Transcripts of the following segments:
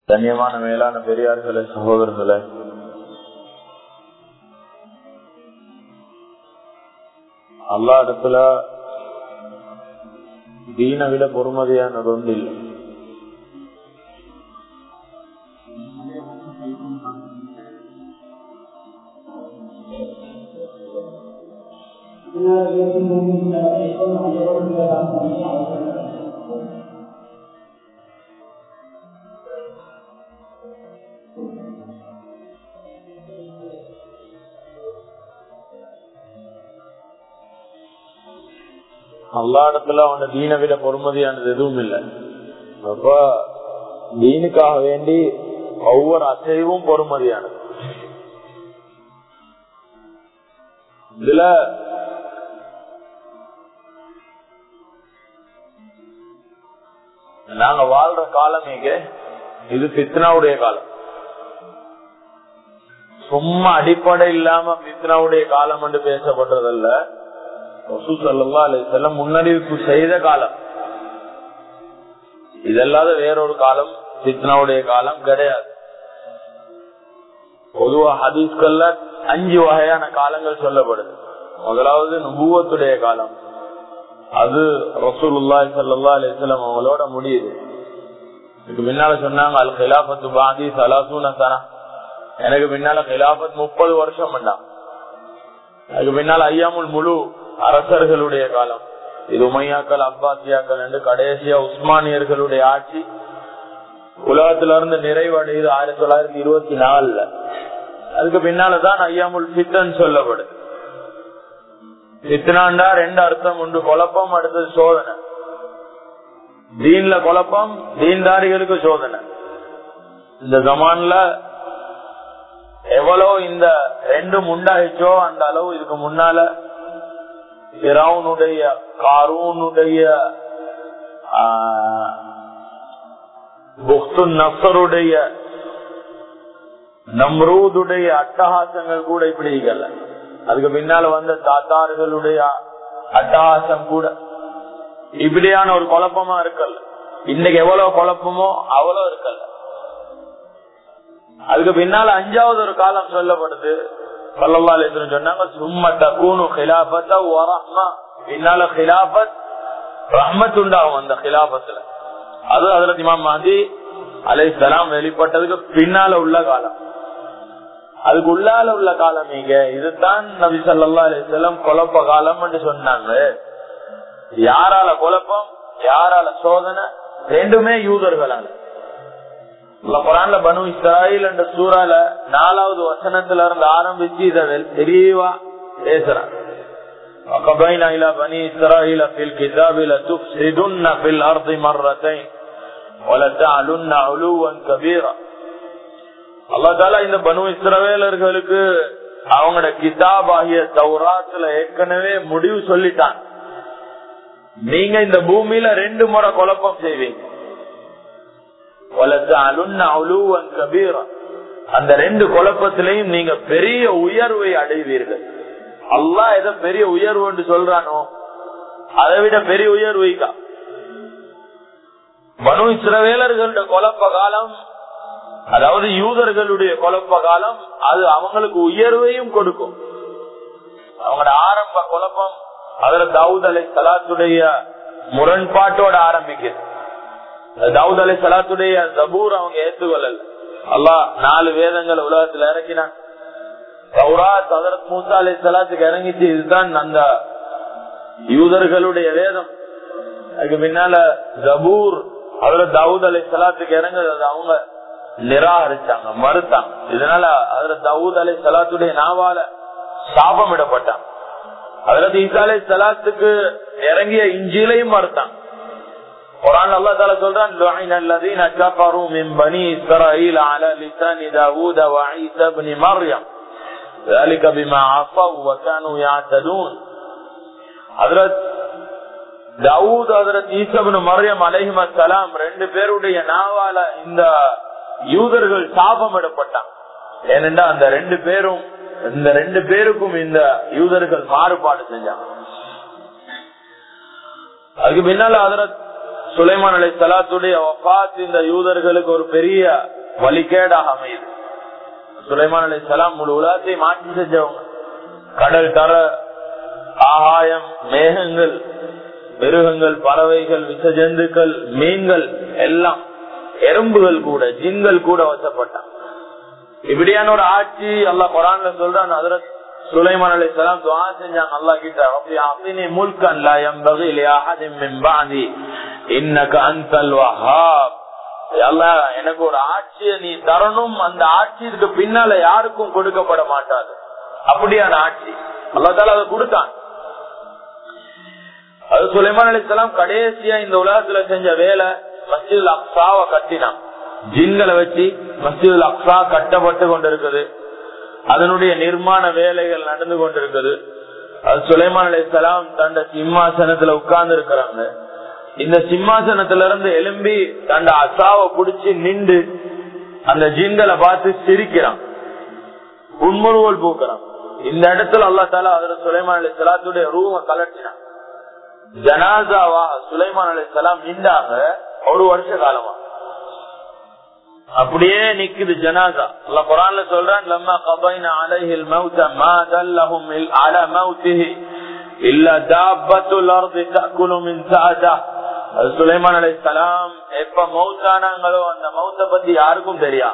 கண்ணியமான மேலான பெரியார்களே சகோதரர்களே அல்லா இடத்துல தீன விட பொறுமதியானது ஒன்று இல்லை அல்லா இடத்துல அவன தீன விட பொறுமதியானது எதுவும் இல்லை அப்ப தீனுக்காக வேண்டி ஒவ்வொரு அசைவும் பொறுமதியானது இதுல நாங்க வாழ்ற காலம் இங்க இது பித்னாவுடைய காலம் சும்மா அடிப்படை இல்லாம பித்னாவுடைய காலம் என்று பேசப்படுறதல்ல செல்லம் முன்னறிவிப்பு செய்த காலம் இதல்லாத வேறொரு காலம் பித்னாவுடைய காலம் கிடையாது பொதுவா ஹதீஸ்கள்ல அஞ்சு வகையான காலங்கள் சொல்லப்படுது முதலாவது நுபுவத்துடைய காலம் அது ரசூலுல்லாய் சல்லா அலிஸ்லாம் அவங்களோட முடியுது இதுக்கு முன்னால சொன்னாங்க அல் கிலாபத்து பாதி சலாசூன சனா எனக்கு பின்னால கிலாபத் முப்பது வருஷம் பண்ணான் அதுக்கு பின்னால் ஐயாமுல் முழு அரசர்களுடைய காலம் இது உமையாக்கள் அப்பாசியாக்கள் என்று கடைசியா உஸ்மானியர்களுடைய ஆட்சி உலகத்திலிருந்து நிறைவடையுது ஆயிரத்தி தொள்ளாயிரத்தி இருபத்தி நாலுல அதுக்கு பின்னாலதான் ஐயாமுல் சித்தன் சொல்லப்படுது சித்தனாண்டா ரெண்டு அர்த்தம் உண்டு குழப்பம் அடுத்தது சோதனை தீன்ல குழப்பம் தீன்தாரிகளுக்கு சோதனை இந்த ஜமான்ல எவ்வளவு இந்த ரெண்டும் உண்டாயிச்சோ அந்த அளவு இதுக்கு முன்னால பிறவுனுடைய காரூனுடைய நப்சருடைய நம்ரூதுடைய அட்டகாசங்கள் கூட இப்படி இருக்கல அதுக்கு பின்னால வந்த தாத்தார்களுடைய அட்டகாசம் கூட இப்படியான ஒரு குழப்பமா இருக்கல இன்னைக்கு எவ்வளவு குழப்பமோ அவ்வளவு இருக்கல அதுக்கு பின்னால அஞ்சாவது ஒரு காலம் சொல்லப்படுது சொன்னாங்க சும்மா தக்கூனு கிலாபத்த பின்னால கிலாபத் ரஹ்மத் உண்டாகும் அந்த கிலாபத்துல அது அதுல இமாம் மாதி அலை சலாம் வெளிப்பட்டதுக்கு பின்னால உள்ள காலம் அதுக்கு உள்ளால உள்ள காலம் நீங்க இதுதான் நபி சல்லா அலிசல்லாம் குழப்ப காலம் என்று சொன்னாங்க யாரால குழப்பம் யாரால சோதனை ரெண்டுமே யூதர்களால குரான்ல பனு இஸ்ராயில் என்ற சூறால நாலாவது வசனத்துல இருந்து ஆரம்பிச்சு இத தெளிவா பேசுறாங்க وقضينا إلى بني إسرائيل في الكتاب لتفسدن في الأرض مرتين ولتعلن علوا كبيرا அல்லா தாலா இந்த பனு இஸ்ரவேலர்களுக்கு அவங்களோட கிதாப் ஆகிய தௌராத்துல ஏற்கனவே முடிவு சொல்லிட்டான் நீங்க இந்த பூமியில ரெண்டு முறை குழப்பம் செய்வீங்க அந்த ரெண்டு குழப்பத்திலையும் நீங்க பெரிய உயர்வை அடைவீர்கள் அல்லா எதை பெரிய உயர்வு என்று சொல்றானோ அதை விட பெரிய உயர்வைக்கா மனு இஸ்ரவேலர்களுடைய குழப்ப காலம் அதாவது யூதர்களுடைய குழப்ப காலம் அது அவங்களுக்கு உயர்வையும் கொடுக்கும் அவங்களோட ஆரம்ப குழப்பம் அதுல தாவூத் அலை சலாத்துடைய முரண்பாட்டோட ஆரம்பிக்குது தாவூத் அலை சலாத்துடைய ஜபூர் அவங்க ஏத்துக்கொள்ளல அல்லா நாலு வேதங்களை உலகத்துல இறக்கினான் சௌராத் அதரத் மூசா அலை சலாத்துக்கு இறங்கிச்சு இதுதான் அந்த யூதர்களுடைய வேதம் அதுக்கு பின்னால ஜபூர் அதுல தாவூத் அலை சலாத்துக்கு இறங்குறது அவங்க நிராகரிச்சாங்க மறுத்தாங்க இதனால அதுல தாவூத் அலை சலாத்துடைய நாவால சாபமிடப்பட்டான் அதுல ஈசா அலை சலாத்துக்கு இறங்கிய இஞ்சிலையும் மறுத்தான் குரான் அல்லா தால சொல்றான் لعن الذين كفروا من بني اسرائيل على لسان داوود وعيسى ابن مريم ذلك بما عصوا وكانوا يعتدون حضرت தாவூத் ஹதரத் ஈசபின் மரியம் அலைஹிம சலாம் ரெண்டு பேருடைய நாவால இந்த யூதர்கள் சாபமிடப்பட்டாங்க ஏனென்றா அந்த ரெண்டு பேரும் இந்த ரெண்டு பேருக்கும் இந்த யூதர்கள் மாறுபாடு செஞ்சாங்க அதுக்கு பின்னால ஹதரத் சுலைமான் அலை சலாத்துடைய வபாத் இந்த யூதர்களுக்கு ஒரு பெரிய வழிகேடாக அமையுது சுலைமான் அலி சலாம் முழு உலகத்தையும் மாற்றி செஞ்சவங்க கடல் தர ஆகாயம் மேகங்கள் மிருகங்கள் பறவைகள் விசஜந்துக்கள் மீன்கள் எல்லாம் எறும்புகள் கூட ஜின்கள் கூட வசப்பட்டான் இப்படியான ஒரு ஆட்சி அல்லா குரான்ல சொல்றான் அதுல சுலைமான் அலி சலாம் துவா செஞ்சாங்க அல்லா கிட்ட அப்படி அபினி முல்கன் லா யம்பகி லிஅஹதின் மின் பஅதி இன்னக அன்தல் வஹாப் அல்லா எனக்கு ஒரு ஆட்சியை நீ தரணும் அந்த ஆட்சிக்கு பின்னால யாருக்கும் கொடுக்கப்பட மாட்டாது அப்படியான ஆட்சி அல்லா தால அதை கொடுத்தான் அது சுலைமான் அலிசலாம் கடைசியா இந்த உலகத்துல செஞ்ச வேலை மஸ்ஜித் அக்ஸாவை கட்டினான் ஜின்களை வச்சு மஸ்ஜித் அக்ஸா கட்டப்பட்டு கொண்டிருக்குது அதனுடைய நிர்மாண வேலைகள் நடந்து கொண்டிருக்குது அது சுலைமான் அலிசலாம் தண்ட சிம்மாசனத்துல உட்கார்ந்து இருக்கிறாங்க இந்த சிம்மாசனத்துல இருந்து எலும்பி தண்ட அசாவை புடிச்சு நின்று அந்த ஜின்களை பார்த்து சிரிக்கிறான் உண்முருவல் பூக்கிறான் இந்த இடத்துல அல்லா தாலா அதுல சுலைமான் அலி சலாத்துடைய ரூம கலட்டினான் ஜனாசாவா சுலைமான் அலி சலாம் நின்றாங்க ஒரு வருஷ காலமா அப்படியே நிக்குது ஜனாசா அல்ல குரான்ல சொல்றான் லம்மா கபைன அலைஹில் மௌத மா தல்லஹும் அல மௌத்திஹி இல்ல தாபத்துல் அர்தி தஅகுலு மின் சாதா சுலைமான் அலை சலாம் எப்ப மௌத்தானாங்களோ அந்த மௌத்த பத்தி யாருக்கும் தெரியா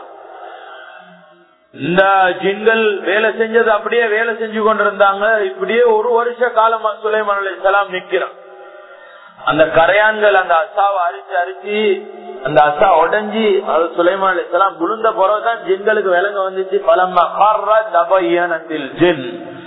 இந்த ஜின்கள் வேலை செஞ்சது அப்படியே வேலை செஞ்சு கொண்டிருந்தாங்க இப்படியே ஒரு வருஷ காலமா சுலைமான் அலை சலாம் நிக்கிறான் அந்த கரையான்கள் அந்த அசாவை அரிச்சு அரிச்சு அந்த அசா உடஞ்சி அது சுலைமான் அலை சலாம் விழுந்த பிறகுதான் ஜின்களுக்கு விலங்க வந்துச்சு பலமா தபையனத்தில் ஜின்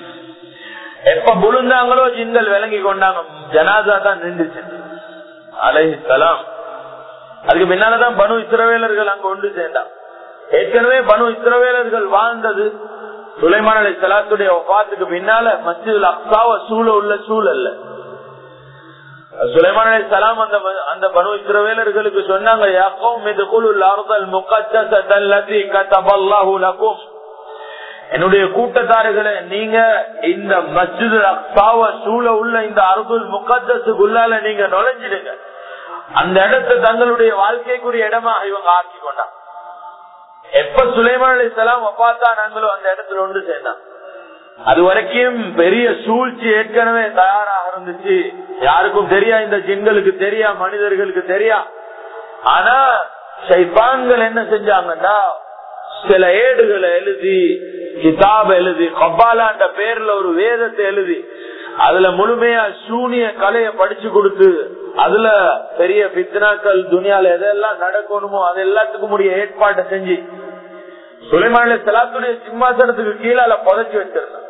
எப்ப விழுந்தாங்களோ ஜின்கள் விளங்கி கொண்டாங்க ஜனாதா தான் நின்றுச்சு அலஹி சலாம் அதுக்கு பின்னாலதான் பனு இஸ்ரவேலர்கள் அங்க ஒன்று சேர்ந்தான் ஏற்கனவே பனு இஸ்ரவேலர்கள் வாழ்ந்தது சுலைமான் அலி சலாத்துடைய ஒப்பாத்துக்கு பின்னால மஸ்ஜிதுல் அக்சாவ சூழ உள்ள சூழல்ல சுலைமான் அலி சலாம் அந்த அந்த பனு இஸ்ரவேலர்களுக்கு சொன்னாங்க யாக்கும் இது குழு அர்தல் முக்கத்தல்லதி கதபல்லாஹு லக்கும் என்னுடைய கூட்டத்தார்களே நீங்க இந்த மஸ்ஜிது அக்சாவ சூழ உள்ள இந்த அருகுல் முக்கத்துக்குள்ளால நீங்க நுழைஞ்சிடுங்க அந்த இடத்தை தங்களுடைய வாழ்க்கைக்குரிய இடமா இவங்க ஆக்கி கொண்டாங்க எப்ப சுலைமான் அலி சலாம் ஒப்பாத்தா நாங்களும் அந்த இடத்துல ஒன்று சேர்ந்தான் அது வரைக்கும் பெரிய சூழ்ச்சி ஏற்கனவே தயாராக இருந்துச்சு யாருக்கும் தெரியா இந்த ஜின்களுக்கு தெரியா மனிதர்களுக்கு தெரியா ஆனா சைப்பான்கள் என்ன செஞ்சாங்கன்னா சில ஏடுகளை எழுதி கிதாப் எழுதி கபாலாண்ட பேர்ல ஒரு வேதத்தை எழுதி அதுல முழுமையா சூனிய கலைய படிச்சு கொடுத்து அதுல பெரிய பித்னாக்கள் துணியால எதெல்லாம் நடக்கணுமோ அது எல்லாத்துக்கும் முடிய ஏற்பாட்டை செஞ்சு சுலைமான செலாத்துடைய சிம்மாசனத்துக்கு கீழால புதைச்சு வச்சிருந்தான்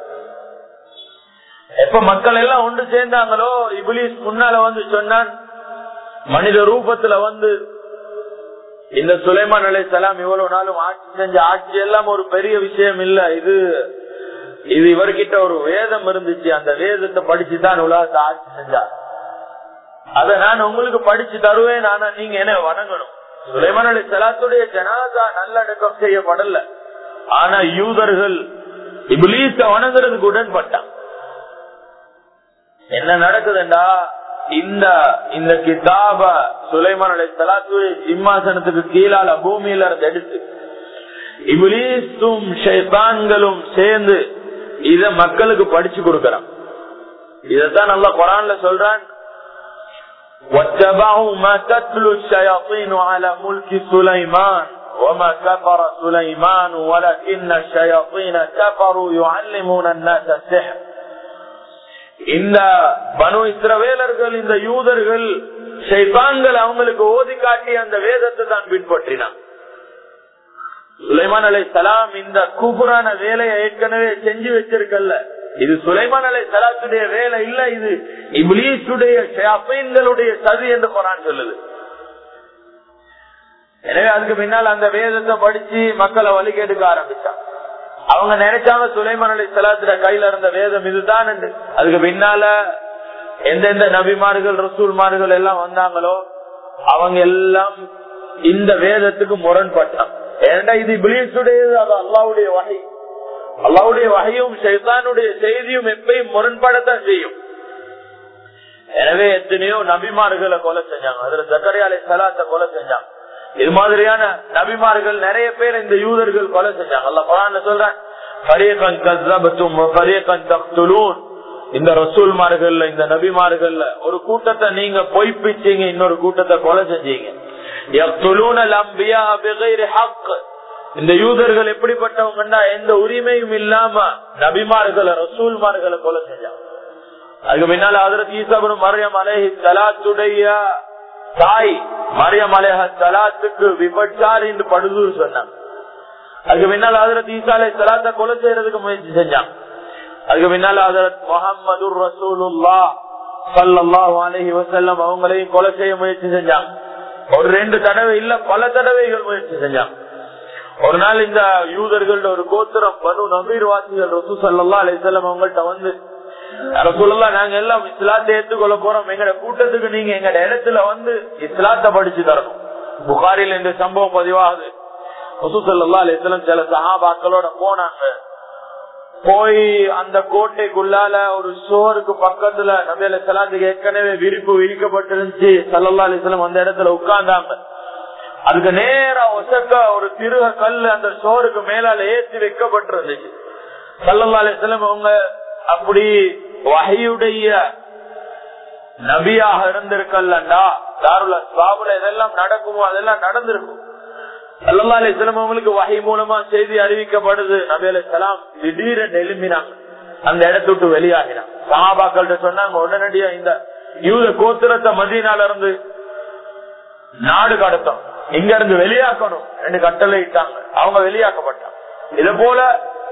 எப்ப மக்கள் எல்லாம் ஒன்று சேர்ந்தாங்களோ இபிலிஸ் முன்னால வந்து சொன்னான் மனித ரூபத்துல வந்து இந்த சுலைமான் அலை சலாம் இவ்வளவு நாளும் ஆட்சி செஞ்ச ஆட்சி எல்லாம் ஒரு பெரிய விஷயம் இல்ல இது இது இவர்கிட்ட ஒரு வேதம் இருந்துச்சு அந்த வேதத்தை படிச்சுதான் உலகத்தை ஆட்சி செஞ்சார் அத நான் உங்களுக்கு படிச்சு தருவேன் ஆனா நீங்க என்ன வணங்கணும் சுலைமான் அலி சலாத்துடைய ஜனாதா நல்லடக்கம் செய்யப்படல ஆனா யூதர்கள் இபிலீச வணங்குறதுக்கு உடன்பட்டான் என்ன நடக்குதுண்டா இந்த இந்த கிதாப சுலைமான் அலை சலாத்து சிம்மாசனத்துக்கு கீழால பூமியில இருந்து எடுத்து இபிலீசும் ஷைத்தான்களும் சேர்ந்து இத மக்களுக்கு படிச்சு கொடுக்கறான் இதத்தான் நல்லா குரான்ல சொல்றான் واتبعوا ما تتلو الشياطين على ملك سليمان وما كفر سليمان ولكن الشياطين كفروا يعلمون الناس السحر இந்த பனு இஸ்ரவேலர்கள் இந்த யூதர்கள் ஷைத்தான்கள் அவங்களுக்கு ஓதி காட்டி அந்த வேதத்தை தான் பின்பற்றினான் சுலைமான் அலை சலாம் இந்த கூப்புரான வேலையை ஏற்கனவே செஞ்சு வச்சிருக்கல இது சுலைமான் அலை சலாத்துடைய வேலை இல்ல இது இப்லீசுடைய ஷயாப்பீன்களுடைய சதி என்று குரான் சொல்லுது எனவே அதுக்கு பின்னால் அந்த வேதத்தை படிச்சு மக்களை வழி கெடுக்க ஆரம்பிச்சான் அவங்க நினைச்சாங்க சுலைமான் அலி சலாத்துல கையில இருந்த வேதம் இதுதான் என்று அதுக்கு பின்னால எந்தெந்த நபிமார்கள் ரசூல்மார்கள் எல்லாம் வந்தாங்களோ அவங்க எல்லாம் இந்த வேதத்துக்கு முரண்பட்டான் ஏன்னா இது பிளீஸுடையது அது அல்லாவுடைய வகை அல்லாவுடைய வகையும் சைத்தானுடைய செய்தியும் எப்பயும் முரண்படத்தான் செய்யும் எனவே எத்தனையோ நபிமார்களை கொலை செஞ்சாங்க அதுல ஜக்கரியா அலி சலாத்த கொலை செஞ்சாங்க இது மாதிரியான நபிமார்கள் நிறைய பேர் இந்த யூதர்கள் கொலை செஞ்சாங்க அல்ல குரான் சொல்றேன் பரியகன் கஸ்ரபத்தும் பரியகன் தக்துலூன் இந்த ரசூல்மார்கள்ல இந்த நபிமார்கள்ல ஒரு கூட்டத்தை நீங்க பொய்ப்பிச்சீங்க இன்னொரு கூட்டத்தை கொலை செஞ்சீங்க இந்த யூதர்கள் எப்படிப்பட்டவங்கன்னா எந்த உரிமையும் இல்லாம நபிமார்களை ரசூல்மார்களை கொலை செஞ்சாங்க அதுக்கு பின்னால அதற்கு ஈசாபுரம் மரியம் அலேஹி தலாத்துடைய தாய் மரியம் அலேஹ தலாத்துக்கு விபச்சார் என்று படுதூர் சொன்னாங்க அதுக்கு பின்னால் அதற்கு ஈசாலை தலாத்தை கொலை செய்யறதுக்கு முயற்சி செஞ்சாங்க அதுக்கு பின்னால அதற்கு முகமது ரசூலுல்லா சல்லாஹு அலஹி வசல்லம் அவங்களையும் கொலை செய்ய முயற்சி செஞ்சாங்க ஒரு ரெண்டு தடவை இல்ல பல தடவைகள் முயற்சி செஞ்சாங்க ஒரு நாள் இந்த யூதர்கள ஒரு கோத்திரம் பனு நபீர் வாசிகள் ரசூ சல்லா அலிசல்லம் அவங்கள்ட்ட வந்து ரசூல்லா நாங்க எல்லாம் இஸ்லாத்தை ஏற்றுக்கொள்ள போறோம் எங்கட கூட்டத்துக்கு நீங்க எங்கட இடத்துல வந்து இஸ்லாத்தை படிச்சு தரணும் புகாரில் இந்த சம்பவம் பதிவாகுது ரசூ சல்லா அலிசல்லம் சில சஹாபாக்களோட போனாங்க போய் அந்த கோட்டைக்குள்ளால ஒரு சோருக்கு பக்கத்துல நபியில சலாத்துக்கு ஏற்கனவே விரிப்பு விரிக்கப்பட்டிருந்துச்சு சல்லல்லா அலிஸ்லாம் அந்த இடத்துல உட்கார்ந்தாங்க அதுக்கு நேரா ஒசக்க ஒரு திருக கல் அந்த சோருக்கு மேலால ஏற்றி வைக்கப்பட்டிருந்துச்சு சல்லல்லா அலிஸ்லாம் அவங்க அப்படி வகையுடைய நபியாக இருந்திருக்கல்லண்டா தாருல சாபுல இதெல்லாம் நடக்குமோ அதெல்லாம் நடந்திருக்கும் அல்லா அலிஸ்லாம் அவங்களுக்கு வகை மூலமா செய்தி அறிவிக்கப்படுது நபி அலி சலாம் திடீரென்று எழும்பினாங்க அந்த இடத்த விட்டு வெளியாகினாங்க சஹாபாக்கள்கிட்ட சொன்னாங்க உடனடியா இந்த யூத கோத்திரத்தை மதியனால இருந்து நாடு கடத்தம் இங்க இருந்து வெளியாக்கணும் ரெண்டு கட்டளை இட்டாங்க அவங்க வெளியாக்கப்பட்டாங்க இது போல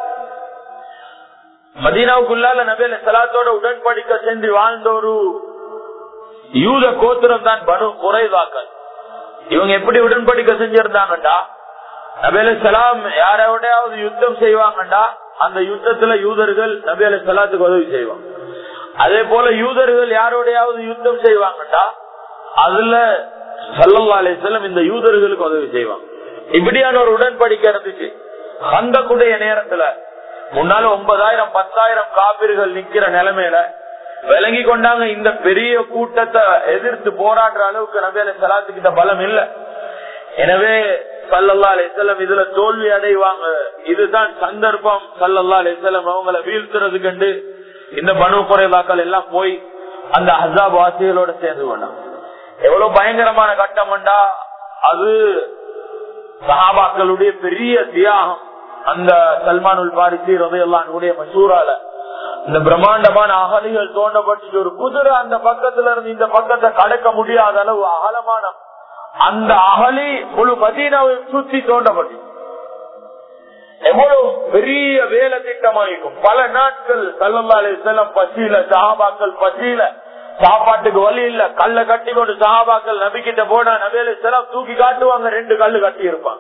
மதீனாவுக்குள்ளால நபியில சலாத்தோட உடன்படிக்கை செஞ்சு வாழ்ந்த ஒரு யூத கோத்திரம் தான் பனு குறைதாக்கள் இவங்க எப்படி உடன்படிக்கை செஞ்சிருந்தாங்கண்டா நபேல சலாம் யாரோடையாவது யுத்தம் செய்வாங்கண்டா அந்த யுத்தத்துல யூதர்கள் நபேல சலாத்துக்கு உதவி செய்வாங்க அதே போல யூதர்கள் யாரோடையாவது யுத்தம் செய்வாங்கண்டா அதுல சல்லல்லா அலிசல்லம் இந்த யூதர்களுக்கு உதவி செய்வாங்க இப்படியான ஒரு உடன்படிக்கை இருந்துச்சு அந்த கூடிய நேரத்துல முன்னால ஒன்பதாயிரம் பத்தாயிரம் காப்பீர்கள் நிக்கிற நிலைமையில விளங்கி கொண்டாங்க இந்த பெரிய கூட்டத்தை எதிர்த்து போராடுற அளவுக்கு நபேல சலாத்துக்கிட்ட பலம் இல்ல எனவே சல்லல்லா அலிசல்லம் இதுல தோல்வி அடைவாங்க இதுதான் சந்தர்ப்பம் சல்லல்லா அலிசல்லம் அவங்களை வீழ்த்துறது கண்டு இந்த பனு குறைவாக்கள் எல்லாம் போய் அந்த ஹசாப் வாசிகளோட சேர்ந்து கொண்டாங்க எவ்வளவு பயங்கரமான கட்டம்டா அது சஹாபாக்களுடைய பெரிய தியாகம் அந்த சல்மானுல் பாரிசி ரதையெல்லாம் மசூரால இந்த பிரம்மாண்டமான அகலிகள் தோண்டப்பட்டு ஒரு குதிரை அந்த பக்கத்துல இருந்து இந்த பக்கத்தை கடக்க முடியாத அளவு அகலமான அந்த அகலி முழு மதீனாவை சுத்தி தோண்டப்பட்டு எவ்வளவு பெரிய வேலை திட்டமாயிருக்கும் பல நாட்கள் சல்லல்லாலே செல்லம் பசியில சஹாபாக்கள் பசியில சாப்பாட்டுக்கு வழி இல்ல கல்ல கட்டி கொண்டு சஹாபாக்கள் நபிக்கிட்ட போனா நபியில செலம் தூக்கி காட்டுவாங்க ரெண்டு கல்லு கட்டி இருப்பாங்க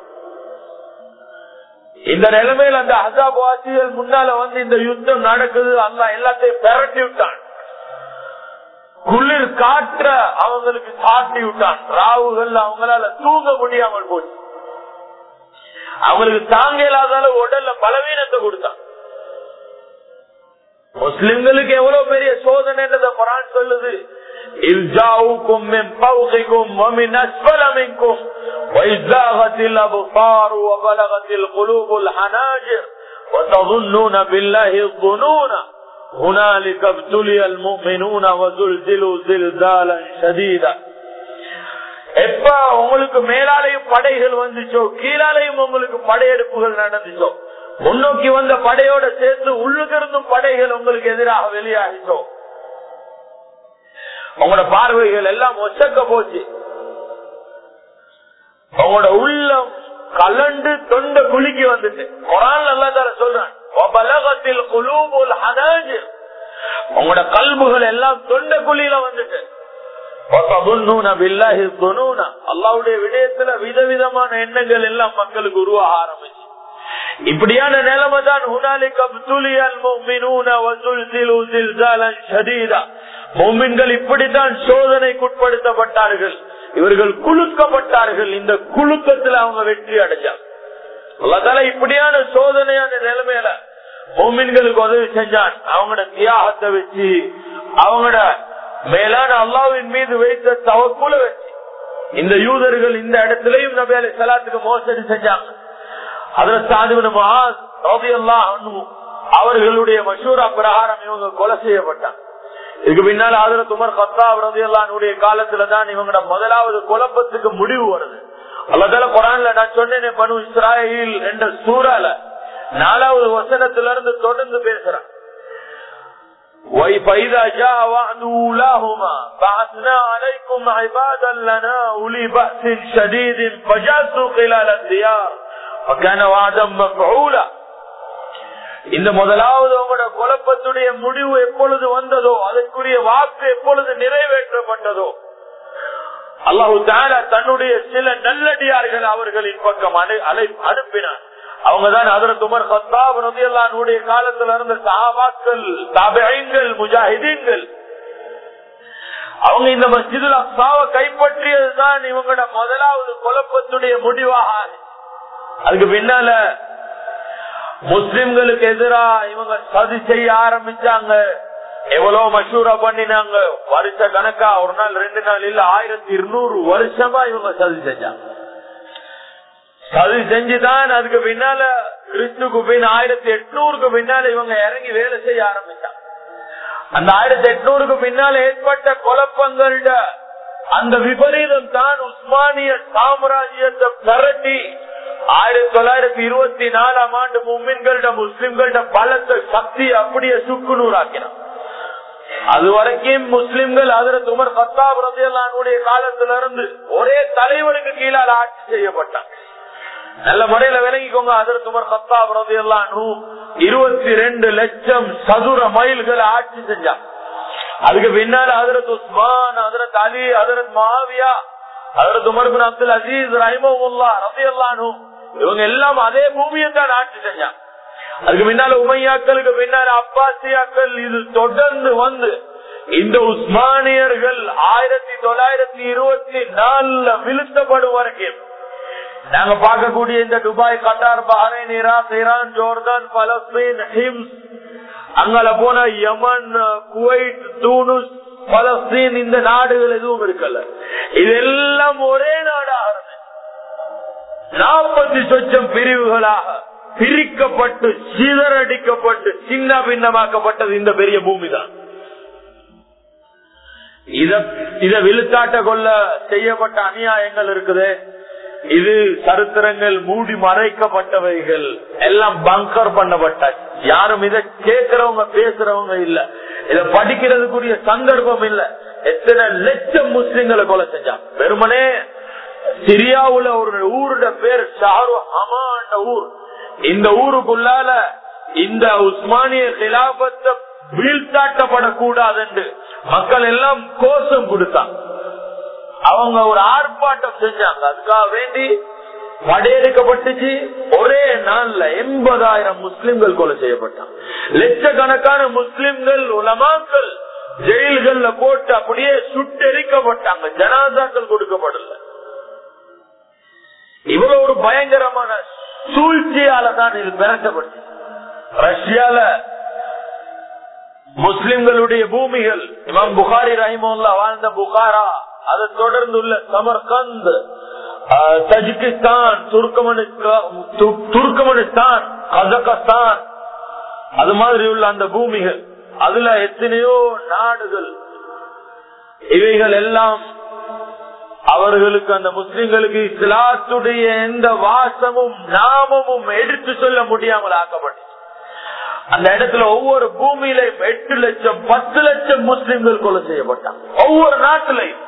இந்த நிலைமையில அந்த அசாப் வாசிகள் முன்னால வந்து இந்த யுத்தம் நடக்குது அல்ல எல்லாத்தையும் பெரட்டி விட்டான் குளிர் காற்ற அவங்களுக்கு சாட்டி விட்டான் ராவுகள் அவங்களால தூங்க முடியாமல் போச்சு அவங்களுக்கு தாங்க இல்லாத அளவு உடல்ல பலவீனத்தை கொடுத்தான் முஸ்லிம்களுக்கு எவ்வளவு பெரிய சோதனைன்றத குரான் சொல்லுது إلجاؤكم من فوقكم ومن أسفل منكم وإزاغت الأبصار وبلغت القلوب الحناجر وتظنون بالله الظنون هنالك ابتلي المؤمنون وزلزلوا زلزالا شديدا எப்ப உங்களுக்கு மேலாலையும் படைகள் வந்துச்சோ கீழாலையும் உங்களுக்கு படையெடுப்புகள் நடந்துச்சோ முன்னோக்கி வந்த படையோட சேர்த்து உள்ளுக்கிருந்தும் படைகள் உங்களுக்கு எதிராக வெளியாகிச்சோ உங்களோட பார்வைகள் எல்லாம் ஒச்சக்க போச்சு உங்களோட உள்ளம் கலண்டு தொண்ட குலுக்கி வந்துட்டு குரான் நல்லா தர சொல்றேன் உங்களோட கல்புகள் எல்லாம் தொண்ட குழியில வந்துட்டு அல்லாவுடைய விடயத்துல விதவிதமான எண்ணங்கள் எல்லாம் மக்களுக்கு உருவாக ஆரம்பிச்சு இப்படியான நிலைமை தான் மோமின்கள் இப்படித்தான் சோதனைக்குட்படுத்தப்பட்டார்கள் இவர்கள் குலுக்கப்பட்டார்கள் இந்த குலுக்கத்துல அவங்க வெற்றி அடைஞ்சாங்க அல்லதால இப்படியான சோதனையான நிலைமையில மோமின்களுக்கு உதவி செஞ்சான் அவங்களோட தியாகத்தை வச்சு அவங்களோட மேலான அல்லாவின் மீது வைத்த தவக்குல வச்சு இந்த யூதர்கள் இந்த இடத்திலையும் நபி அலி சலாத்துக்கு மோசடி செஞ்சாங்க அதுல சாதிபன் அவர்களுடைய மஷூரா பிரகாரம் இவங்க கொலை செய்யப்பட்டாங்க இதுக்கு பின்னால அதுல துமர் கத்தாப் ரதியல்லானுடைய காலத்துல தான் இவங்களோட முதலாவது குழப்பத்துக்கு முடிவு வருது அல்லதால குரான்ல நான் சொன்னேனே பனு இஸ்ராயில் என்ற சூறால நாலாவது வசனத்துல இருந்து தொடர்ந்து பேசுறான் وَإِذَا جَاءَ وَعْدُ أُولَاهُمَا بَعَثْنَا عَلَيْكُمْ عِبَادًا لَنَا أُولِي بَأْسٍ شَدِيدٍ فَجَاسُوا خِلَالَ الدِّيَارِ وَكَانَ وَعْدًا مَفْعُولًا இந்த முதலாவது உங்களோட குழப்பத்துடைய முடிவு எப்பொழுது வந்ததோ அதற்குரிய வாக்கு எப்பொழுது நிறைவேற்றப்பட்டதோ அல்லாஹு தாலா தன்னுடைய சில நல்லடியார்கள் அவர்களின் பக்கம் அனு- அலை- அனுப்பினார் அவங்கதான் அதற்கு உமர் சத்தாப் ரதியல்லானுடைய காலத்துல இருந்த சஹாபாக்கள் தாபியங்கள் முஜாஹிதீன்கள் அவங்க இந்த மஸ்ஜிதுல் அக்ஸாவை கைப்பற்றியதுதான் இவங்களோட முதலாவது குழப்பத்துடைய முடிவாக ஆனது. அதுக்கு பின்னால முஸ்லிம்களுக்கு எதிரா இவங்க சதி செய்ய ஆரம்பிச்சாங்க எவ்வளவு மஷூரா பண்ணினாங்க வருஷ கணக்கா ஒரு நாள் ரெண்டு நாள் இல்ல ஆயிரத்தி இருநூறு வருஷமா இவங்க சதி செஞ்சாங்க சதி செஞ்சுதான் அதுக்கு பின்னால கிறிஸ்துக்கு பின் ஆயிரத்தி எட்நூறுக்கு பின்னால இவங்க இறங்கி வேலை செய்ய ஆரம்பிச்சாங்க அந்த ஆயிரத்தி எட்நூறுக்கு பின்னால் ஏற்பட்ட குழப்பங்கள்ட அந்த விபரீதம் தான் உஸ்மானிய சாம்ராஜ்யத்தை பரட்டி ஆயிரத்தி தொள்ளாயிரத்தி இருபத்தி நாலாம் ஆண்டு மும்மின்கள்ட முஸ்லிம்கள்ட பலத்த சக்தி அப்படியே சுக்குநூறாக்கினான் அது வரைக்கும் முஸ்லிம்கள் அதற்கு உமர் பத்தாப் ரதியல்லானுடைய காலத்துல இருந்து ஒரே தலைவனுக்கு கீழால் ஆட்சி செய்யப்பட்டான் நல்ல முறையில விளங்கிக்கோங்க அதற்கு உமர் பத்தாப் ரதியல்லானு இருபத்தி ரெண்டு லட்சம் சதுர மைல்கள் ஆட்சி செஞ்சான் அதுக்கு பின்னால Hazrat Usman Hazrat Ali Hazrat Muawiya Hazrat Umar bin Abdul Aziz ரஹிமவுல்லா ரதியல்லானு இவங்க எல்லாம் அதே பூமியை தான் ஆட்சி செஞ்சாங்க அதுக்கு பின்னால உமையாக்களுக்கு பின்னால அப்பாசியாக்கள் இது தொடர்ந்து வந்து இந்த உஸ்மானியர்கள் ஆயிரத்தி தொள்ளாயிரத்தி இருபத்தி நாலுல வீழ்த்தப்படும் வரைக்கும் நாங்க பார்க்கக்கூடிய இந்த Dubai Qatar Bahrain Iraq Iran Jordan Palestine Homs அங்கால போன யமன் குவைத் தூனுஸ் பலஸ்தீன் இந்த நாடுகள் எதுவும் இருக்கல இதெல்லாம் ஒரே நாடாக இருந்துச்சு நாற்பத்தி சொச்சம் பிரிவுகளாக பிரிக்கப்பட்டு சிதறடிக்கப்பட்டு சின்ன பின்னமாக்கப்பட்டது இந்த பெரிய பூமி தான் இத விழுத்தாட்ட கொள்ள செய்யப்பட்ட அநியாயங்கள் இருக்குது இது சரித்திரங்கள் மூடி மறைக்கப்பட்டவைகள் எல்லாம் பங்கர் பண்ணப்பட்ட யாரும் இதை கேட்கிறவங்க பேசுறவங்க இல்ல இத படிக்கிறதுக்குரிய சந்தர்ப்பம் இல்ல எத்தனை லட்சம் முஸ்லிம்களை கொலை செஞ்சான் வெறுமனே சிரியாவுல ஒரு ஊரோட பேர் ஷாரு ஹமான் ஊர் இந்த ஊருக்குள்ளால இந்த உஸ்மானிய கிலாபத்தை வீழ்த்தாட்டப்படக்கூடாது என்று மக்கள் எல்லாம் கோஷம் கொடுத்தாங்க அவங்க ஒரு ஆர்ப்பாட்டம் செஞ்சாங்க அதுக்காக வேண்டி படையெடுக்கப்பட்டுச்சு ஒரே நாள்ல எண்பதாயிரம் முஸ்லிம்கள் கொலை செய்யப்பட்டாங்க லட்சக்கணக்கான முஸ்லிம்கள் உலமாக்கள் ஜெயில்கள்ல போட்டு அப்படியே சுட்டெரிக்கப்பட்டாங்க ஜனாதாக்கள் கொடுக்கப்படல இவ்வளவு ஒரு பயங்கரமான சூழ்ச்சியால தான் இது பிறக்கப்பட்டு ரஷ்யால முஸ்லிம்களுடைய பூமிகள் இமாம் புகாரி ரஹிமுல்லா வாழ்ந்த புகாரா அதை தொடர்ந்து உள்ள சமர்கந்த் தஜிகிஸ்தான் துர்கமனிஸ்தான் கசகஸ்தான் அது மாதிரி உள்ள அந்த பூமிகள் அதுல எத்தனையோ நாடுகள் இவைகள் எல்லாம் அவர்களுக்கு அந்த முஸ்லிம்களுக்கு இஸ்லாத்துடைய எந்த வாசமும் நாமமும் எடுத்து சொல்ல முடியாமல் ஆக்கப்பட்டு அந்த இடத்துல ஒவ்வொரு பூமியில எட்டு லட்சம் பத்து லட்சம் முஸ்லிம்கள் கொலை செய்யப்பட்டாங்க ஒவ்வொரு நாட்டிலையும்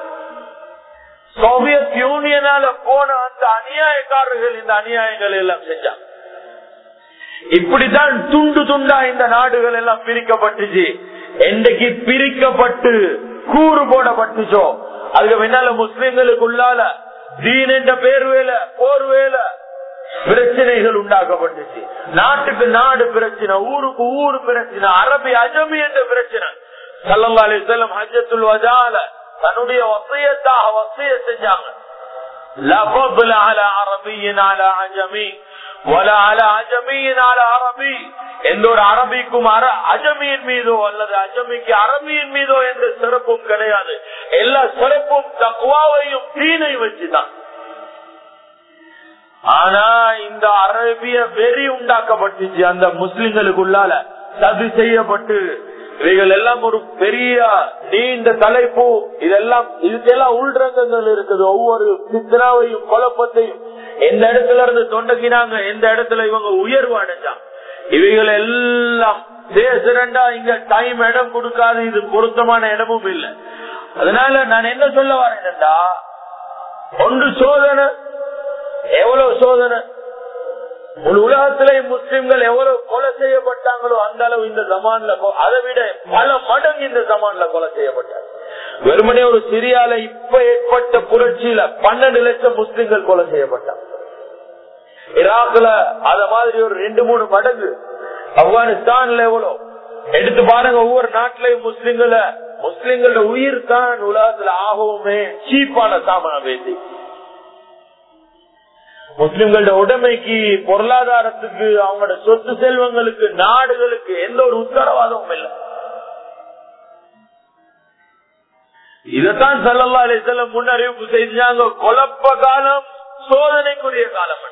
சோவியத் யூனியனால போன அந்த அநியாயக்காரர்கள் இந்த அநியாயங்கள் எல்லாம் செஞ்சாங்க இப்படித்தான் துண்டு துண்டா இந்த நாடுகள் எல்லாம் பிரிக்கப்பட்டுச்சு என்றைக்கு பிரிக்கப்பட்டு கூறு போடப்பட்டுச்சோ அதுக்கு பின்னால முஸ்லிம்களுக்குள்ளால தீன் என்ற பேர் வேலை போர் வேலை பிரச்சனைகள் உண்டாக்கப்பட்டுச்சு நாட்டுக்கு நாடு பிரச்சனை ஊருக்கு ஊரு பிரச்சனை அரபி அஜமி என்ற பிரச்சனை சல்லா அலி செல்லம் ஹஜத்துல் வஜால தன்னுடைய வசியத்தாக வசிய செஞ்சாங்க அரபியின் வல அல அஜமியின் அல அரபி எந்த ஒரு அரபிக்கும் அஜமியின் மீதோ அல்லது அஜமிக்கு அரபியின் மீதோ எந்த சிறப்பும் கிடையாது எல்லா சிறப்பும் தக்குவாவையும் தீனை வச்சுதான் ஆனா இந்த அரபிய வெறி உண்டாக்கப்பட்டுச்சு அந்த முஸ்லிம்களுக்குள்ளால சதி செய்யப்பட்டு இவைகள் எல்லாம் ஒரு பெரிய நீண்ட தலைப்பு இதெல்லாம் இதுக்கெல்லாம் உள்ரங்கங்கள் இருக்குது ஒவ்வொரு சித்ராவையும் குழப்பத்தையும் எந்த இடத்துல இருந்து தொண்டக்கினாங்க எந்த இடத்துல இவங்க உயர்வு அடைஞ்சாங்க இவைகள் எல்லாம் தேசரண்டா இங்க டைம் இடம் கொடுக்காது இது பொருத்தமான இடமும் இல்லை அதனால நான் என்ன சொல்ல வரேன்டா ஒன்று சோதனை எவ்வளவு சோதனை ஒரு உலகத்திலே முஸ்லிம்கள் எவ்வளவு கொலை செய்யப்பட்டாங்களோ அந்த அளவு இந்த ஜமான்ல அதை விட பல மடங்கு இந்த ஜமான்ல கொலை செய்யப்பட்டாங்க வெறுமனே ஒரு சிரியால இப்ப ஏற்பட்ட புரட்சியில பன்னெண்டு லட்சம் முஸ்லிம்கள் கொலை செய்யப்பட்டாங்க ஈராக்ல அத மாதிரி ஒரு ரெண்டு மூணு மடங்கு ஆப்கானிஸ்தான்ல எவ்வளவு எடுத்து பாருங்க ஒவ்வொரு நாட்டிலையும் முஸ்லிம்களை முஸ்லிம்களோட உயிர் தான் உலகத்துல ஆகவுமே சீப்பான சாமான பேசி முஸ்லிம்களோட உடைமைக்கு பொருளாதாரத்துக்கு அவங்களோட சொத்து செல்வங்களுக்கு நாடுகளுக்கு எந்த ஒரு உத்தரவாதமும் இல்லை இதத்தான் சல்லல்லா அலிசல்லம் முன்னறிவிப்பு செஞ்சாங்க குழப்ப காலம் சோதனைக்குரிய காலம்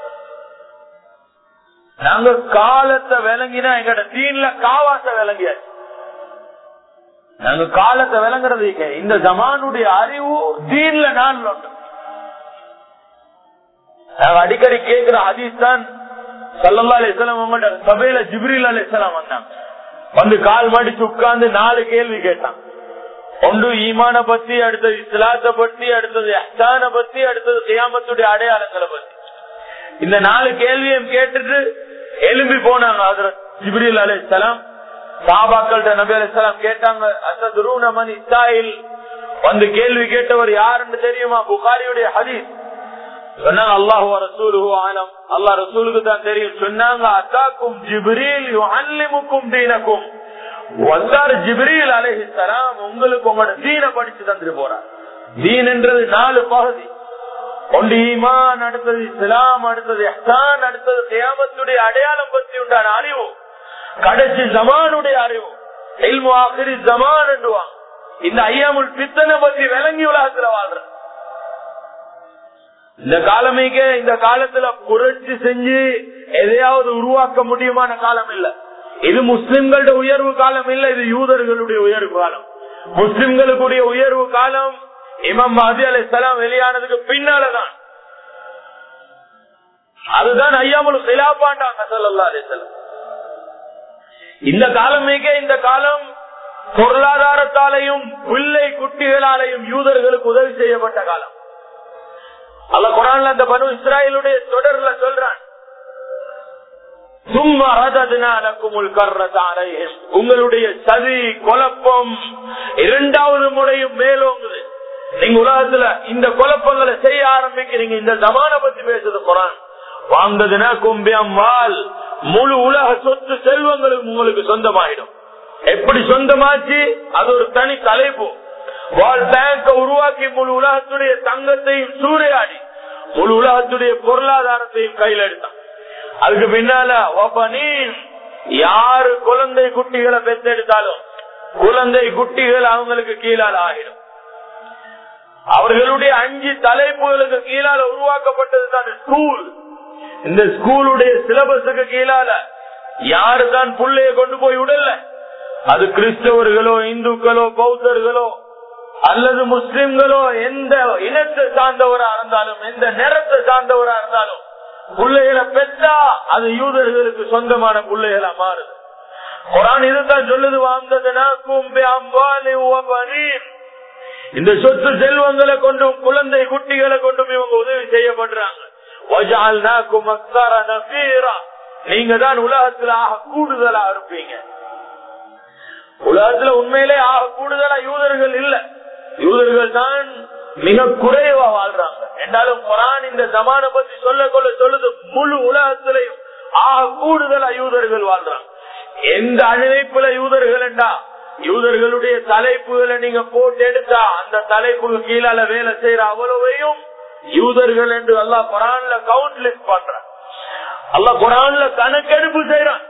நாங்க காலத்தை விளங்கினா எங்கட தீன்ல காவாச விளங்கியாச்சு நாங்க காலத்தை விளங்குறது இந்த ஜமானுடைய அறிவு தீன்ல நான் உண்டு நாங்க அடிக்கடி கேட்கிற ஹதீஸ் தான் சல்லல்லா அலிஸ்லாம் உங்கள்ட்ட சபையில ஜிப்ரில் அலிஸ்லாம் வந்தாங்க வந்து கால் மடிச்சு உட்கார்ந்து நாலு கேள்வி கேட்டான் ஒன்று ஈமான பத்தி அடுத்தது இஸ்லாத்தை பத்தி அடுத்தது அஹான பத்தி அடுத்தது கியாமத்துடைய அடையாளங்களை பத்தி இந்த நாலு கேள்வியும் கேட்டுட்டு எலும்பி போனாங்க ஹசரத் ஜிப்ரில் அலிஸ்லாம் சாபாக்கள்கிட்ட நபி அலிஸ்லாம் கேட்டாங்க அசத் ரூனமன் இஸ்ராயில் வந்து கேள்வி கேட்டவர் யாருன்னு தெரியுமா புகாரியுடைய ஹதீஸ் சொன்னாங்க அல்லாஹு ரசூலுஹு ஆலம் அல்லாஹ் ரசூலுக்கு தான் தெரியும் சொன்னாங்க அத்தாக்கும் ஜிப்ரீல் யுஅல்லிமுக்கும் தீனக்கும் வந்தார் ஜிப்ரீல் அலைஹிஸ்ஸலாம் உங்களுக்கு உங்களோட தீன படிச்சு தந்துட்டு போறார் தீன் என்றது நாலு பகுதி ஒன்று ஈமான் அடுத்தது இஸ்லாம் அடுத்தது இஹ்சான் அடுத்தது கியாமத்துடைய அடையாளம் பற்றி உண்டான அறிவு கடைசி ஜமானுடைய அறிவு இல்மு ஆசிரி ஜமான் என்றுவாங்க இந்த ஐயாமுல் பித்தனை பற்றி விளங்கி உலகத்துல வாழ்ற இந்த காலமேக்கே இந்த காலத்துல புரட்சி செஞ்சு எதையாவது உருவாக்க முடியுமான காலம் இல்ல இது முஸ்லிம்களோட உயர்வு காலம் இல்ல இது யூதர்களுடைய உயர்வு காலம் முஸ்லிம்களுடைய உயர்வு காலம் இமாம் மஹதி அலி சலாம் வெளியானதுக்கு பின்னாலதான் அதுதான் ஐயாமுல் சிலாப்பாண்டாங்க சல்லா அலிசல்லாம் இந்த காலமேக்கே இந்த காலம் பொருளாதாரத்தாலையும் பிள்ளை குட்டிகளாலையும் யூதர்களுக்கு உதவி செய்யப்பட்ட காலம் அல்ல குரான்ல அந்த பனு இஸ்ராயலுடைய தொடர்ல சொல்றான் சும்மா ரதனாலக்குமுல் கர்றதாரையும் உங்களுடைய சதி குழப்பம் இரண்டாவது முறையும் மேலோங்குது நீங்க உலகத்துல இந்த குழப்பங்களை செய்ய ஆரம்பிக்கிறீங்க இந்த ஜமான பத்தி பேசுறது குரான் வாழ்ந்ததுன்னா கும்பியம் வாழ் முழு உலக சொத்து செல்வங்களுக்கு உங்களுக்கு சொந்தமாயிடும் எப்படி சொந்தமாச்சு அது ஒரு தனி தலைப்பு வேர்ல்ட் பேங்க உருவாக்கி முழு உலகத்துடைய தங்கத்தையும் சூறையாடி முழு உலகத்துடைய பொருளாதாரத்தையும் கையில் எடுத்தான் அதுக்கு பின்னால யாரு குழந்தை குட்டிகளை பெற்றெடுத்தாலும் குழந்தை குட்டிகள் அவங்களுக்கு கீழால ஆகிடும் அவர்களுடைய அஞ்சு தலைப்புகளுக்கு கீழால உருவாக்கப்பட்டது தான் ஸ்கூல் இந்த ஸ்கூலுடைய சிலபஸுக்கு கீழால யாரு தான் புள்ளைய கொண்டு போய் விடல அது கிறிஸ்தவர்களோ இந்துக்களோ பௌத்தர்களோ அல்லது முஸ்லிம்களோ எந்த இனத்தை சார்ந்தவரா இருந்தாலும் எந்த நிறத்தை சார்ந்தவரா இருந்தாலும் பிள்ளைகளை பெற்றா அது யூதர்களுக்கு சொந்தமான பிள்ளைகளா மாறுது குரான் இதுதான் சொல்லுது வாழ்ந்ததுனா கும்பே அம்பாலி இந்த சொத்து செல்வங்களை கொண்டும் குழந்தை குட்டிகளை கொண்டும் இவங்க உதவி செய்யப்படுறாங்க நீங்க தான் உலகத்துல ஆக கூடுதலா இருப்பீங்க உலகத்துல உண்மையிலே ஆக கூடுதலா யூதர்கள் இல்ல யூதர்கள் தான் மிக குறைவா வாழ்றாங்க என்றாலும் குரான் இந்த ஜமான பத்தி சொல்ல கொள்ள சொல்லுது முழு உலகத்திலையும் ஆக கூடுதலா யூதர்கள் வாழ்றாங்க எந்த அழைப்புல யூதர்கள் என்றா யூதர்களுடைய தலைப்புகளை நீங்க போட்டு எடுத்தா அந்த தலைப்புக்கு கீழால வேலை செய்யற அவ்வளவையும் யூதர்கள் என்று எல்லாம் குரான்ல கவுண்ட் லிஸ்ட் பண்ற அல்ல குரான்ல கணக்கெடுப்பு செய்யறான்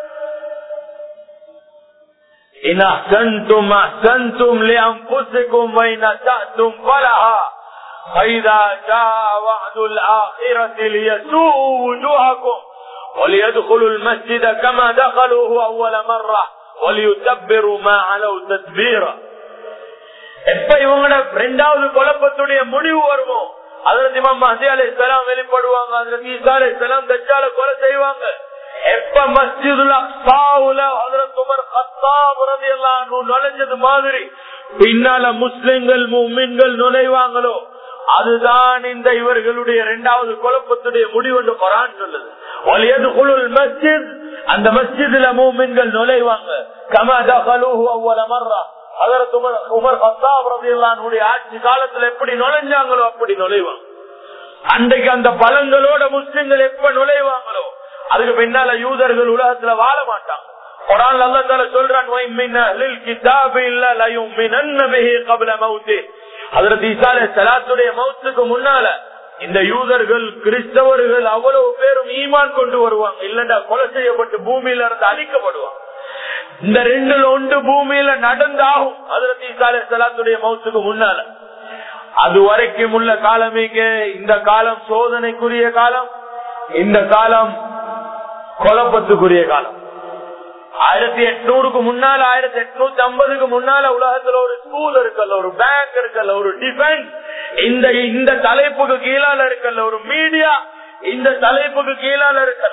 إن أحسنتم أحسنتم لأنفسكم وإن أسأتم فلها فإذا جاء وعد الآخرة ليسوءوا وجوهكم وليدخلوا المسجد كما دخلوه أول مرة وليتبروا ما علوا تدبيرا எப்ப இவங்களோட ரெண்டாவது குழப்பத்துடைய முடிவு வருமோ அதுல இமாம் மஹதி அலி இஸ்லாம் வெளிப்படுவாங்க அதுல ஈசா அலி இஸ்லாம் தஜ்ஜால கொலை செய்வாங்க எப்ப மஸ்ஜிதுல அக்ஸாவுல ஹஜ்ரத் உமர் கத்தாப் ரலியல்லாஹு அன்ஹு நுழைஞ்சது மாதிரி பின்னால முஸ்லிம்கள் முஃமின்கள் நுழைவாங்களோ அதுதான் இந்த இவர்களுடைய இரண்டாவது குழப்பத்துடைய முடிவு என்று குரான் சொல்லுது வலியது குழுல் மஸ்ஜித் அந்த மஸ்ஜிதுல மூமின்கள் நுழைவாங்க கமா தகலூஹு அவ்வள மர்ரா அதற்கு உமர் உமர் கத்தாப் ரலியல்லாஹு ஆட்சி காலத்துல எப்படி நுழைஞ்சாங்களோ அப்படி நுழைவாங்க அன்றைக்கு அந்த பலங்களோட முஸ்லிம்கள் எப்ப நுழைவாங்களோ அதுக்கு பின்னால யூதர்கள் உலகத்துல வாழ மாட்டாங்க குரான் அல்லா தால சொல்றான் "வ மின் அஹ்லில் கிதாபி இல்ல லயுமினன்ன பிஹி கப்ல மௌத்தி." ஹஜ்ரத் ஈசா அலைஹிஸ்ஸலாத்துடைய மௌத்துக்கு முன்னால இந்த யூதர்கள் கிறிஸ்தவர்கள் அவ்வளவு பேரும் ஈமான் கொண்டு வருவாங்க இல்லண்டா கொலை செய்யப்பட்டு பூமியில இருந்து அழிக்கப்படுவாங்க இந்த ரெண்டுல ஒன்று பூமியில நடந்தாகும் ஹஜ்ரத் ஈசா அலைஹிஸ்ஸலாத்துடைய மௌத்துக்கு முன்னால அது வரைக்கும் உள்ள காலமீங்க இந்த காலம் சோதனைக்குரிய காலம் இந்த காலம் குழப்பத்துக்குரிய காலம் ஆயிரத்தி எட்நூறுக்கு முன்னால ஆயிரத்தி எட்நூத்தி ஐம்பதுக்கு முன்னால உலகத்துல ஒரு ஸ்கூல் இருக்கல ஒரு பேங்க் இருக்கல ஒரு டிஃபென்ஸ் இந்த இந்த தலைப்புக்கு கீழால இருக்கல ஒரு மீடியா இந்த தலைப்புக்கு கீழால இருக்கல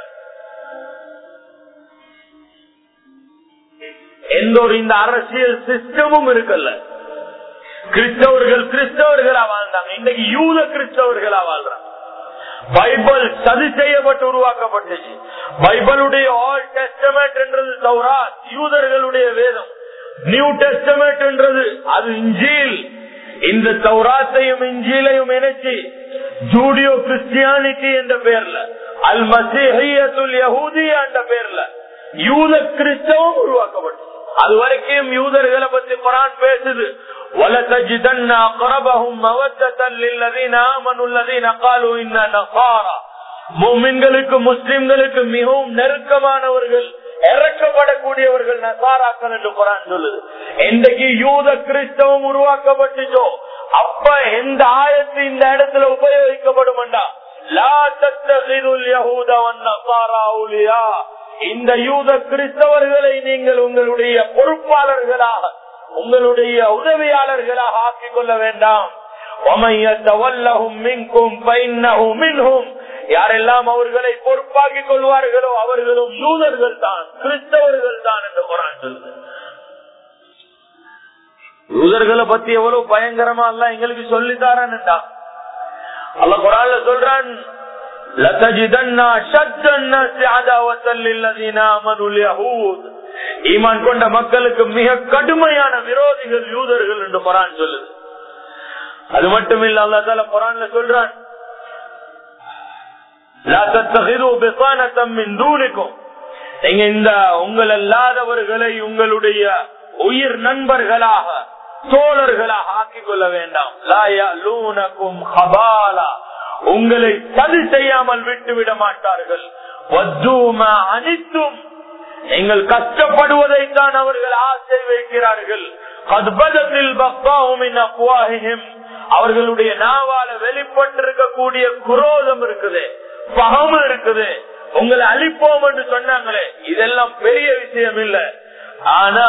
எந்த ஒரு இந்த அரசியல் சிஸ்டமும் இருக்கல்ல கிறிஸ்தவர்கள் கிறிஸ்தவர்களா வாழ்ந்தாங்க இன்னைக்கு யூத கிறிஸ்தவர்களா வாழ்றாங்க பைபிள் சதி செய்யப்பட்டு உருவாக்கப்பட்டுச்சு பைபிளுடைய ஆல் டெஸ்டமெண்ட் என்றது தௌராத் யூதர்களுடைய வேதம் நியூ டெஸ்டமெண்ட் என்றது அது இஞ்சில் இந்த தௌராத்தையும் இஞ்சிலையும் இணைச்சு ஜூடியோ கிறிஸ்டியானிட்டி என்ற பேர்ல அல் மசீஹியத்துல் யஹூதியா என்ற பேர்ல யூத கிறிஸ்தவம் உருவாக்கப்பட்டது அது வரைக்கும் யூதர்களை பத்தி குரான் பேசுது وَلَتَجِدَنَّ أَقْرَبَهُمْ مَوَدَّةً لِلَّذِينَ آمَنُوا الَّذِينَ قَالُوا إِنَّا نَصَارَى முஸ்லிம்களுக்கு முஸ்லிம்களுக்கு மிகவும் நெருக்கமானவர்கள் இறக்கப்படக்கூடியவர்கள் நசாராக்கள் என்று குரான் சொல்லுது இன்றைக்கு யூத கிறிஸ்தவம் உருவாக்கப்பட்டுச்சோ அப்ப எந்த ஆயத்து இந்த இடத்துல உபயோகிக்கப்படும் இந்த யூத கிறிஸ்தவர்களை நீங்கள் உங்களுடைய பொறுப்பாளர்களாக உங்களுடைய உதவியாளர்களாக ஆக்கிக் கொள்ள வேண்டாம் யாரெல்லாம் அவர்களை பொறுப்பாக்கிக் கொள்வார்களோ அவர்களும் யூதர்கள் தான் கிறிஸ்தவர்கள் தான் என்று குரான் சொல்லுது யூதர்களை பத்தி எவ்வளவு பயங்கரமா அல்ல எங்களுக்கு சொல்லித்தாரன்டா அல்ல குரான்ல சொல்றான் ஈமான் கொண்ட மக்களுக்கு மிக கடுமையான விரோதிகள் யூதர்கள் என்று குரான் சொல்லுது அது மட்டும் இல்ல அல்லா குரான்ல சொல்றான் நீங்க இந்த உங்கள் அல்லாதவர்களை உங்களுடைய உயிர் நண்பர்களாக தோழர்களாக ஆக்கிக் கொள்ள வேண்டாம் உங்களை சதி செய்யாமல் விட்டுவிட மாட்டார்கள் அனைத்தும் நீங்கள் கஷ்டப்படுவதைத்தான் அவர்கள் ஆசை வைக்கிறார்கள் அவர்களுடைய நாவால வெளிப்பட்டிருக்கக்கூடிய குரோதம் இருக்குது பகம் இருக்குது உங்களை அழிப்போம் என்று சொன்னாங்களே இதெல்லாம் பெரிய விஷயம் இல்ல ஆனா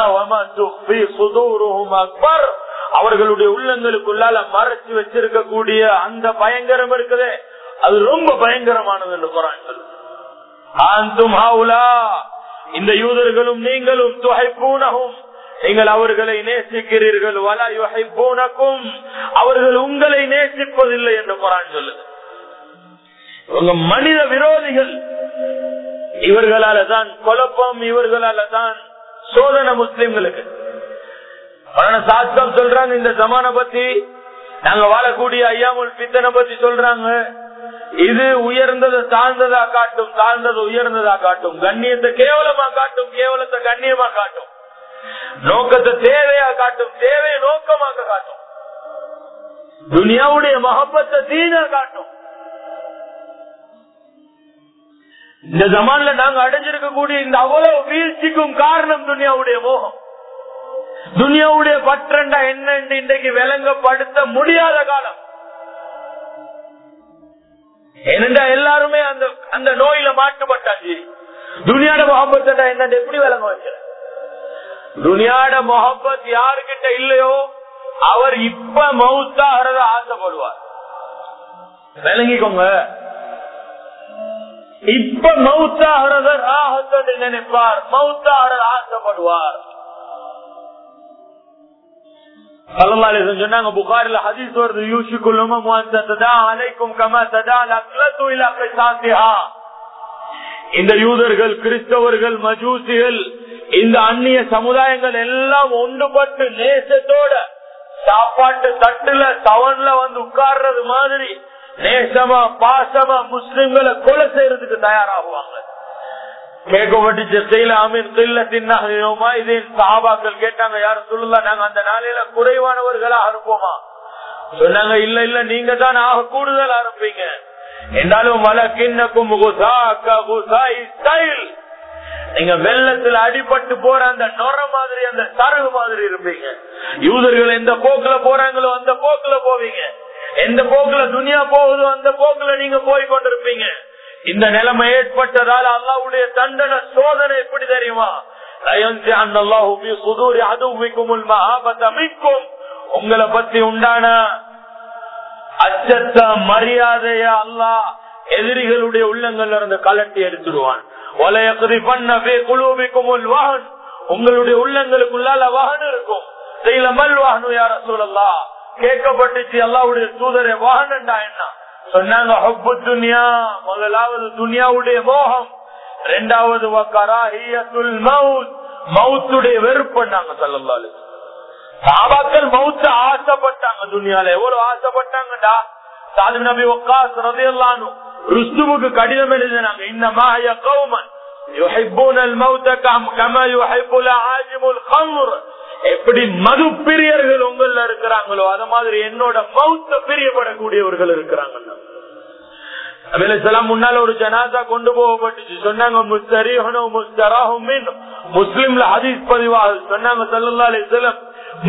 அக்பர் அவர்களுடைய உள்ளங்களுக்குள்ளால மறைச்சு வச்சிருக்கக்கூடிய அந்த பயங்கரம் இருக்குதே அது ரொம்ப பயங்கரமானது என்று குரான் சொல்லுங்க இந்த யூதர்களும் நீங்களும் துகைப்பூனகும் நீங்கள் அவர்களை நேசிக்கிறீர்கள் வலா யுகைப்பூனக்கும் அவர்கள் உங்களை நேசிப்பதில்லை என்று குரான் சொல்லுது உங்க மனித விரோதிகள் இவர்களால தான் குழப்பம் இவர்களால தான் சோதனை முஸ்லிம்களுக்கு சாஸ்திரம் சொல்றாங்க இந்த சமான பத்தி நாங்க வாழக்கூடிய ஐயாமுல் பித்தனை பத்தி சொல்றாங்க இது உயர்ந்ததை தாழ்ந்ததா காட்டும் தாழ்ந்தது உயர்ந்ததா காட்டும் கண்ணியத்தை கேவலமா காட்டும் கேவலத்தை கண்ணியமா காட்டும் நோக்கத்தை தேவையா காட்டும் தேவையை நோக்கமாக காட்டும் துனியாவுடைய மகப்பத்தை தீனா காட்டும் இந்த ஜமான்ல நாங்க அடைஞ்சிருக்கக்கூடிய இந்த அவ்வளவு வீழ்ச்சிக்கும் காரணம் துனியாவுடைய மோகம் துனியாவுடைய பற்றண்டா என்ன இன்றைக்கு விளங்கப்படுத்த முடியாத காலம் ஏனென்றா எல்லாருமே அந்த அந்த நோயில மாட்டுப்பட்டாச்சு துனியாட முகப்பத்தா என்ன எப்படி விளங்க வைக்கிற துனியாட முகப்பத் யாருக்கிட்ட இல்லையோ அவர் இப்ப மவுத்தாகிறத ஆசைப்படுவார் விளங்கிக்கோங்க இப்ப மவுத்தாகிறத ராகத்தோடு நினைப்பார் மவுத்தாகிறத ஆசைப்படுவார் சொன்னாங்க புகாரில ஹதீஸ் வருது யூசிக்குள்ளும் அலைக்கும் கம ததா லக்லத்து இலக்கை இந்த யூதர்கள் கிறிஸ்தவர்கள் மஜூசிகள் இந்த அந்நிய சமுதாயங்கள் எல்லாம் ஒன்றுபட்டு நேசத்தோட சாப்பாட்டு தட்டுல தவன்ல வந்து உட்கார்றது மாதிரி நேசமா பாசமா முஸ்லிம்களை கொலை செய்யறதுக்கு தயாராகுவாங்க கேட்கப்பட்டுச்சு செய்யல அமீன் கில்ல தின்னாமா இது சாபாக்கள் கேட்டாங்க யாரும் சொல்லல நாங்க அந்த நாளையில குறைவானவர்களா அனுப்புவோமா சொன்னாங்க இல்ல இல்ல நீங்க தான் ஆக கூடுதலா இருப்பீங்க என்றாலும் வழக்கின்னக்கும் நீங்க வெள்ளத்துல அடிபட்டு போற அந்த நொற மாதிரி அந்த சரகு மாதிரி இருப்பீங்க யூதர்கள் எந்த போக்குல போறாங்களோ அந்த போக்குல போவீங்க எந்த போக்குல துனியா போகுதோ அந்த போக்குல நீங்க போய் கொண்டிருப்பீங்க இந்த நிலைமை ஏற்பட்டதால் அல்லாவுடைய தண்டனை சோதனை எப்படி தெரியுமா உங்களை பத்தி உண்டான அச்சத்த மரியாதைய அல்லா எதிரிகளுடைய உள்ளங்கள்ல இருந்து கலட்டி எடுத்துடுவான் உங்களுடைய உள்ளங்களுக்குள்ளால வாகனம் இருக்கும் செய்யல மல் வாகனம் யார சொல்லலாம் கேட்கப்பட்டுச்சு அல்லாவுடைய தூதரை வாகனண்டா என்ன சொன்னாங்க ஹப்பு துனியா முதலாவது துனியாவுடைய மோகம் ரெண்டாவது மவுத்துடைய வெறுப்பண்ணாங்க சொல்லலாலு சாபாக்கள் மவுத்த ஆசைப்பட்டாங்க துனியால எவ்வளவு ஆசைப்பட்டாங்கடா சாலிம் நபி ஒக்காஸ் ரதையெல்லாம் ருஸ்துவுக்கு கடிதம் எழுதினாங்க இன்னமா கௌமன் يحبون الموت كما يحب العاجم الخمر எப்படி மது பிரியர்கள் உங்கள இருக்கிறாங்களோ அத மாதிரி என்னோட மௌத்த பிரியப்படக்கூடியவர்கள் இருக்கிறாங்க முன்னால ஒரு ஜனாதா கொண்டு போகப்பட்டுச்சு சொன்னாங்க முஸ்லிம்ல ஹதீஸ் பதிவாக சொன்னாங்க சல்லா அலிஸ்லம்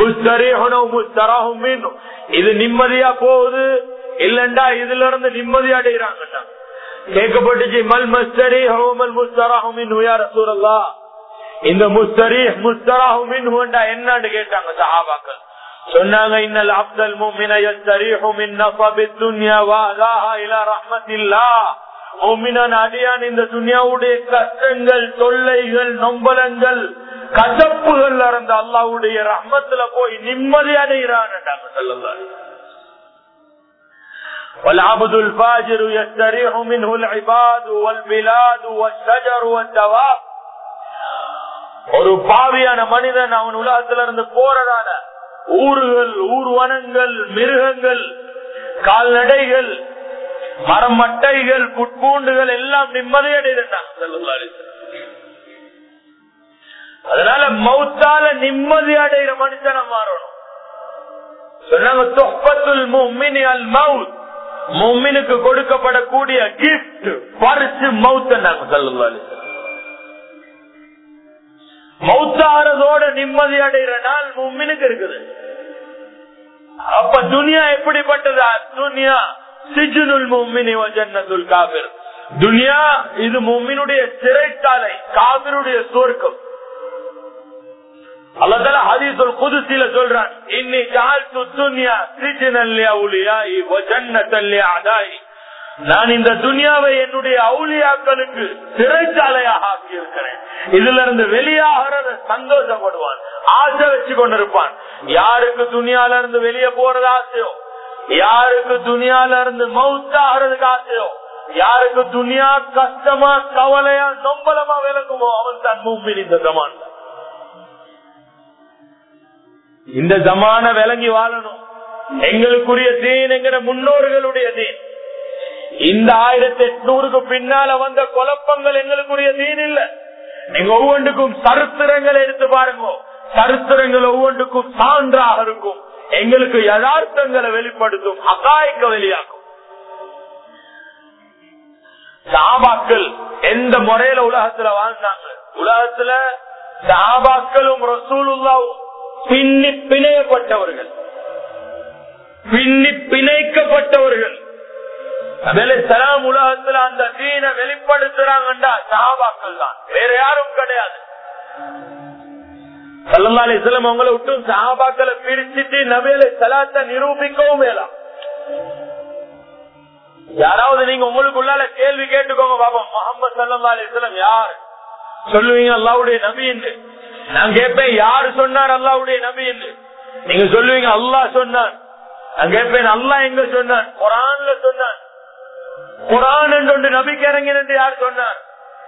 இது நிம்மதியா போகுது இல்லண்டா இதுல இருந்து நிம்மதி அடைகிறாங்கண்ணா கேட்கப்பட்டுச்சு மல் மஸ்தரி ஹோமல் முஸ்தராஹுமின் சூரல்லா இந்த முஸ்தரி முஸ்தராஹுமின் என்னன்னு கேட்டாங்க சஹாபாக்கள் சொன்னாங்க இன்னல் அப்தல் முமின யஸ்தரிஹு மின் நஃபபி துன்யா வஅதாஹா இலா ரஹ்மத்தில்லாஹ் முமினன் அடியான் இந்த துன்யாவுடைய கஷ்டங்கள் தொல்லைகள் நொம்பலங்கள் கசப்புகள் இருந்த அல்லாவுடைய ரஹ்மத்துல போய் நிம்மதி அடைகிறான் சொல்லலாம் والعبد الفاجر يستريح منه العباد والبلاد والشجر والدواب ஒரு பாவியான மனிதன் அவன் உலகத்துல இருந்து போறதான ஊர்கள் ஊர்வனங்கள் மிருகங்கள் கால்நடைகள் மரமட்டைகள் புட்பூண்டுகள் எல்லாம் நிம்மதியடைந்தாங்க அதனால மௌத்தால நிம்மதி அடைகிற மனுஷனை மாறணும் சொன்னாங்க தொப்பத்துல் மும்மினி அல் மவுத் மும்மினுக்கு கொடுக்கப்படக்கூடிய கிஃப்ட் பரிசு மவுத்த நாங்க சொல்லி மௌத்தாரதோட நிம்மதி அடைகிற நாள் மும்மினுக்கு இருக்குது அப்ப துனியா எப்படிப்பட்டதா துனியா சிஜுனுல் மும்மினி ஜன்னத்துல் காபிர் துனியா இது மும்மினுடைய சிறைச்சாலை காபிருடைய சுவர்க்கம் அல்லதால ஹதீசுல் குதுசில சொல்றான் இன்னி ஜால்து துன்யா சிஜனல்லே அவுலியாய் வஜன்னத்தல்லே அதாய் நான் இந்த துனியாவை என்னுடைய அவுலியாக்களுக்கு சிறைச்சாலையாக ஆக்கி இருக்கிறேன் இதுல இருந்து வெளியாகிறத சந்தோஷப்படுவான் ஆசை வச்சு கொண்டிருப்பான் யாருக்கு துணியால இருந்து வெளியே போறது ஆசையோ யாருக்கு துணியால இருந்து மவுத்தாகிறதுக்கு ஆசையோ யாருக்கு துணியா கஷ்டமா கவலையா நொம்பலமா விளக்குமோ அவன் தன் மூம்பின் இந்த ஜமான் இந்த ஜமான விளங்கி வாழணும் எங்களுக்குரிய தீன் என்கிற முன்னோர்களுடைய தீன் இந்த ஆயிரத்தி எட்நூறுக்கு பின்னால வந்த குழப்பங்கள் எங்களுக்குரிய தீன் இல்ல நீங்க ஒவ்வொன்றுக்கும் சரித்திரங்களை எடுத்து பாருங்க சரித்திரங்கள் ஒவ்வொன்றுக்கும் சான்றாக இருக்கும் எங்களுக்கு யதார்த்தங்களை வெளிப்படுத்தும் அகாய்க்க வெளியாக்கும் சாபாக்கள் எந்த எந்த முறையில உலகத்துல வாழ்ந்தாங்க உலகத்துல சாபாக்களும் ரசூலுல்லாவும் பின்னி பிணையப்பட்டவர்கள் பின்னி பிணைக்கப்பட்டவர்கள் சலாம் உலகத்துல அந்த தீனை வெளிப்படுத்துறாங்கண்டா சாபாக்கள் தான் வேற யாரும் கிடையாது சல்லல்லாலி சிலம் உங்களை விட்டு சாபாக்களை பிரிச்சுட்டு நபியலை சலாத்தை நிரூபிக்கவும் வேலாம் யாராவது நீங்க உங்களுக்குள்ளால கேள்வி கேட்டுக்கோங்க பாபா முகமது சல்லா அலிஸ்லாம் யார் சொல்லுவீங்க அல்லாவுடைய நபி என்று நான் கேட்பேன் யாரு சொன்னார் அல்லாவுடைய நபி என்று நீங்க சொல்லுவீங்க அல்லாஹ் சொன்னான் நான் கேட்பேன் அல்லாஹ் எங்க சொன்னான் குரான்ல சொன்னான் குரான் என்று நபிக்கு இறங்கின என்று யார் சொன்னார்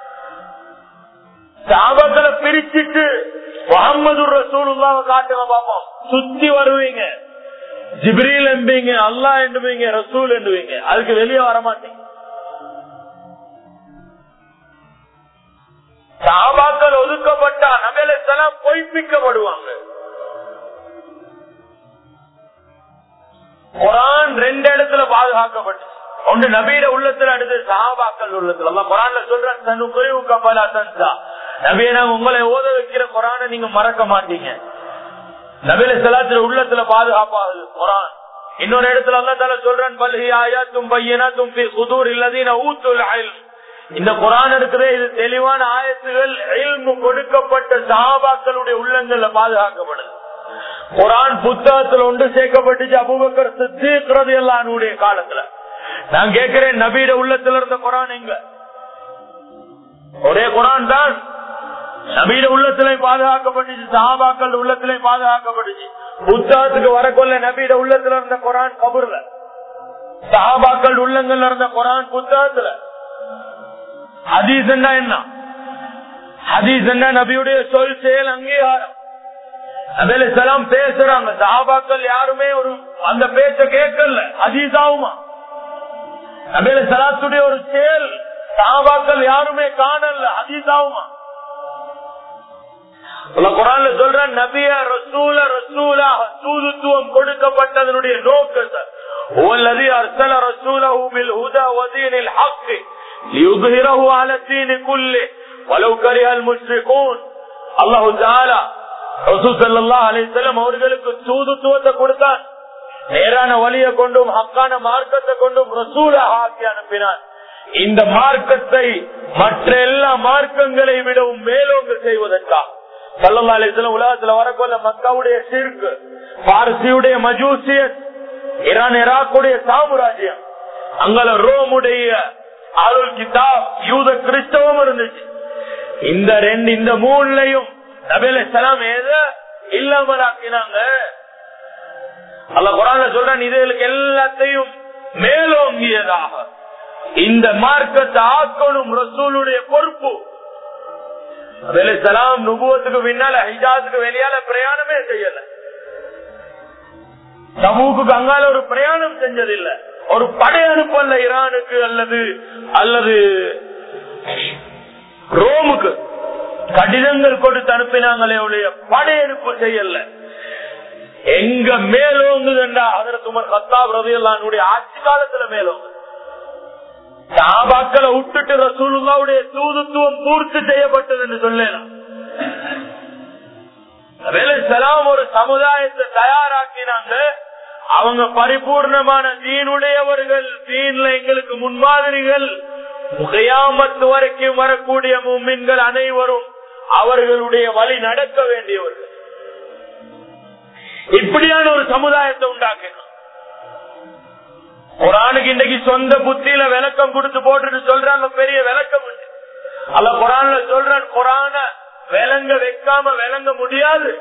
சாபங்களை பிரிச்சுட்டு முகமது ரசூலுல்லாவை காட்டுங்க பாப்போம் சுத்தி வருவீங்க ஜிப்ரீல் என்பீங்க அல்லா என்றுவீங்க ரசூல் என்றுவீங்க அதுக்கு வெளியே வர மாட்டீங்க சாபாக்கள் ஒதுக்கப்பட்டா நபேலாம் பொய்ப்பிக்கப்படுவாங்க குரான் ரெண்டு இடத்துல பாதுகாக்கப்பட்டு ஒன்று நபீட உள்ளத்துல அடுத்து சாபாக்கள் உள்ளத்துல அல்ல குரான்ல சொல்றேன் தன்னு குறைவு கப்பலா தன்சா நபீன உங்களை ஓத வைக்கிற குரான நீங்க மறக்க மாட்டீங்க நபில சலாத்துல உள்ளத்துல பாதுகாப்பாகுது குரான் இன்னொரு இடத்துல அல்லா தால சொல்றேன் பல்ஹி ஆயாத்தும் பையனா தும்பி குதூர் இல்லதீன ஊத்துல் அயல் இந்த குரான் இருக்குதே இது தெளிவான ஆயத்துகள் இல்மு கொடுக்கப்பட்ட சஹாபாக்களுடைய உள்ளங்கள்ல பாதுகாக்கப்படுது குரான் புத்தகத்துல ஒன்று சேர்க்கப்பட்டுச்சு அபுபக்கர் சித்திக்கிறது எல்லாருடைய காலத்துல நான் கேட்கிறேன் நபீட உள்ளத்துல இருந்த குரான் எங்க ஒரே குரான் தான் நபீட உள்ளத்திலே பாதுகாக்கப்பட்டுச்சு சஹாபாக்கள் உள்ளத்திலே பாதுகாக்கப்பட்டுச்சு புத்தகத்துக்கு வரக்கொள்ள நபீட உள்ளத்துல இருந்த குரான் கபூர்ல சஹாபாக்கள் உள்ளங்கள்ல இருந்த குரான் புத்தகத்துல ஹதீஸ் என்ன ஹதீஸ் என்ன நபியுடைய சொல் செயல் அங்கீகாரம் நபில சலாம் பேசுறாங்க சஹாபாக்கள் யாருமே ஒரு அந்த பேச்ச கேட்கல ஹதீஸாவுமா நபில சலாத்துடைய ஒரு செயல் சஹாபாக்கள் யாருமே காணல ஹதீஸாவுமா குரான்ல சொல்ற நபிய ரசூல ரசூலா தூதுத்துவம் கொடுக்கப்பட்டதனுடைய நோக்கத்தை والذي ارسل رسوله بالهدى ودين الحق ليظهره على الدين كله ولو كره المشركون الله تعالى ரசூல் ஸல்லல்லாஹு அலைஹி வஸல்லம் அவர்களுக்கு தூதுத்துவத்தை கொடுத்தான் நேரான வழியை கொண்டும் ஹக்கான மார்க்கத்தை கொண்டும் ரசூலாக ஆக்கி அனுப்பினான் இந்த மார்க்கத்தை மற்ற எல்லா மார்க்கங்களை விடவும் மேலோங்க செய்வதற்காக சல்லல்லா அலிஸ்லாம் உலகத்துல வரக்கொள்ள மக்காவுடைய சிற்கு பாரசியுடைய மஜூசியஸ் ஈரான் ஈராக்குடைய சாம்ராஜ்யம் அங்கல ரோமுடைய அருள் கிதாப் யூத கிறிஸ்தவம் இருந்துச்சு இந்த ரெண்டு இந்த மூணுலையும் நபேல சலாம் ஏத இல்லாமலாக்கினாங்க அல்ல குரான சொல்றான் இதுகளுக்கு எல்லாத்தையும் மேலோங்கியதாக இந்த மார்க்கத்தை ஆக்கணும் ரசூலுடைய பொறுப்பு சலாம் நுபுவத்துக்கு பின்னால ஹிஜாத்துக்கு வெளியால பிரயாணமே செய்யல சமூகத்துக்கு அங்கால ஒரு பிரயாணம் செஞ்சதில்லை ஒரு படை அனுப்பல ஈரானுக்கு அல்லது அல்லது ரோமுக்கு கடிதங்கள் கொடுத்து அனுப்பினாங்களே உடைய படையெடுப்பு செய்யல எங்க மேலோங்குதுண்டா அதற்கு உமர் கத்தாப் ரவியல்லானுடைய ஆட்சி காலத்துல மேலோங்கு சாபாக்களை விட்டுட்டு ரசூலுல்லாவுடைய தூதுத்துவம் பூர்த்தி செய்யப்பட்டது என்று சொல்லலாம் சலாம் ஒரு சமுதாயத்தை தயாராக்கினாங்க அவங்க பரிபூர்ணமான தீனுடையவர்கள் தீன்ல எங்களுக்கு முன்மாதிரிகள் முகையாமத்து வரைக்கும் வரக்கூடிய மீன்கள் அனைவரும் அவர்களுடைய வழி நடக்க வேண்டியவர்கள் இப்படியான ஒரு சமுதாயத்தை உண்டாக்கணும் குரானுக்கு இன்றைக்கு சொந்த புத்தியில விளக்கம் கொடுத்து போட்டுட்டு சொல்றாங்க பெரிய விளக்கம் உண்டு அல்ல குரான்ல சொல்றான் குரான விளங்க வைக்காம விளங்க முடியாது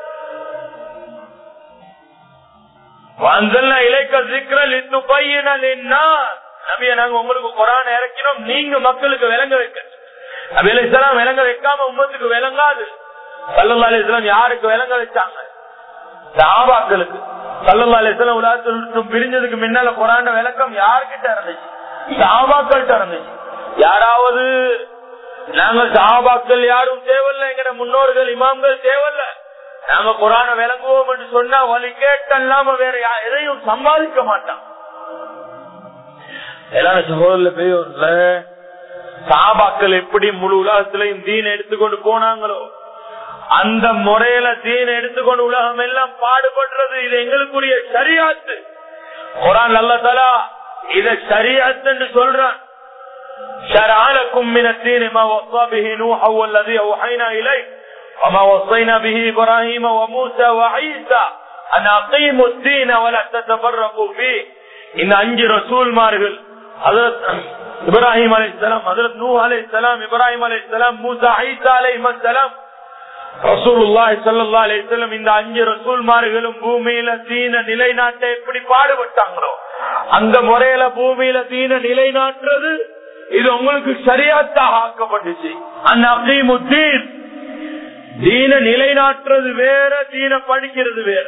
வந்தல்ல இலைக்க சிக்கல் இத்து பையனல் என்ன நபிய நாங்க உங்களுக்கு குரான் இறக்கினோம் நீங்க மக்களுக்கு விளங்க வைக்க நபில இஸ்லாம் விளங்க வைக்காம உம்மத்துக்கு விளங்காது சல்லல்லா அலிஸ்லாம் யாருக்கு விளங்க வச்சாங்க சாபாக்களுக்கு சல்லல்லா அலிஸ்லாம் உலகத்தில் பிரிஞ்சதுக்கு முன்னால குரான விளக்கம் யாருக்கிட்ட இருந்துச்சு சாபாக்கள்கிட்ட இருந்துச்சு யாராவது நாங்க சாபாக்கள் யாரும் தேவையில்ல எங்கட முன்னோர்கள் இமாம்கள் தேவையில்ல நாங்க குரான விளங்குவோம் என்று சொன்னா வழி கேட்டல்லாம வேற எதையும் சம்பாதிக்க மாட்டான் எல்லாரும் சகோதரில் பெரியவர்ல சாபாக்கள் எப்படி முழு உலகத்திலையும் தீன் எடுத்துக்கொண்டு போனாங்களோ அந்த முறையில தீன் எடுத்துக்கொண்டு உலகம் எல்லாம் பாடுபடுறது இது எங்களுக்குரிய சரியாத்து குரான் அல்ல தலா இத சரியாத்து என்று சொல்றான் شرع لكم من الدين ما وصى به نوح والذي اوحينا اليه وما وصينا به ابراهيم وموسى وعيسى ان اقيموا الدين ولا تتفرقوا فيه இந்த அஞ்சு ரசூல்மார்கள் இப்ராஹிம் அலை இஸ்லாம் ஹசரத் நூ அலை இஸ்லாம் இப்ராஹிம் அலை இஸ்லாம் மூசா ஐசா அலை இஸ்லாம் ரசூலுல்லாஹி ஸல்லல்லாஹு அலைஹி வஸல்லம் இந்த அஞ்சு ரசூல்மார்களும் பூமியில தீன நிலைநாட்ட எப்படி பாடுபட்டாங்களோ அந்த முறையில பூமியில தீன நிலைநாட்டுறது இது உங்களுக்கு சரியாத்தாக ஆக்கப்பட்டுச்சு அந்த அப்தீமுத்தீன் தீன நிலைநாட்டுறது வேற தீன படிக்கிறது வேற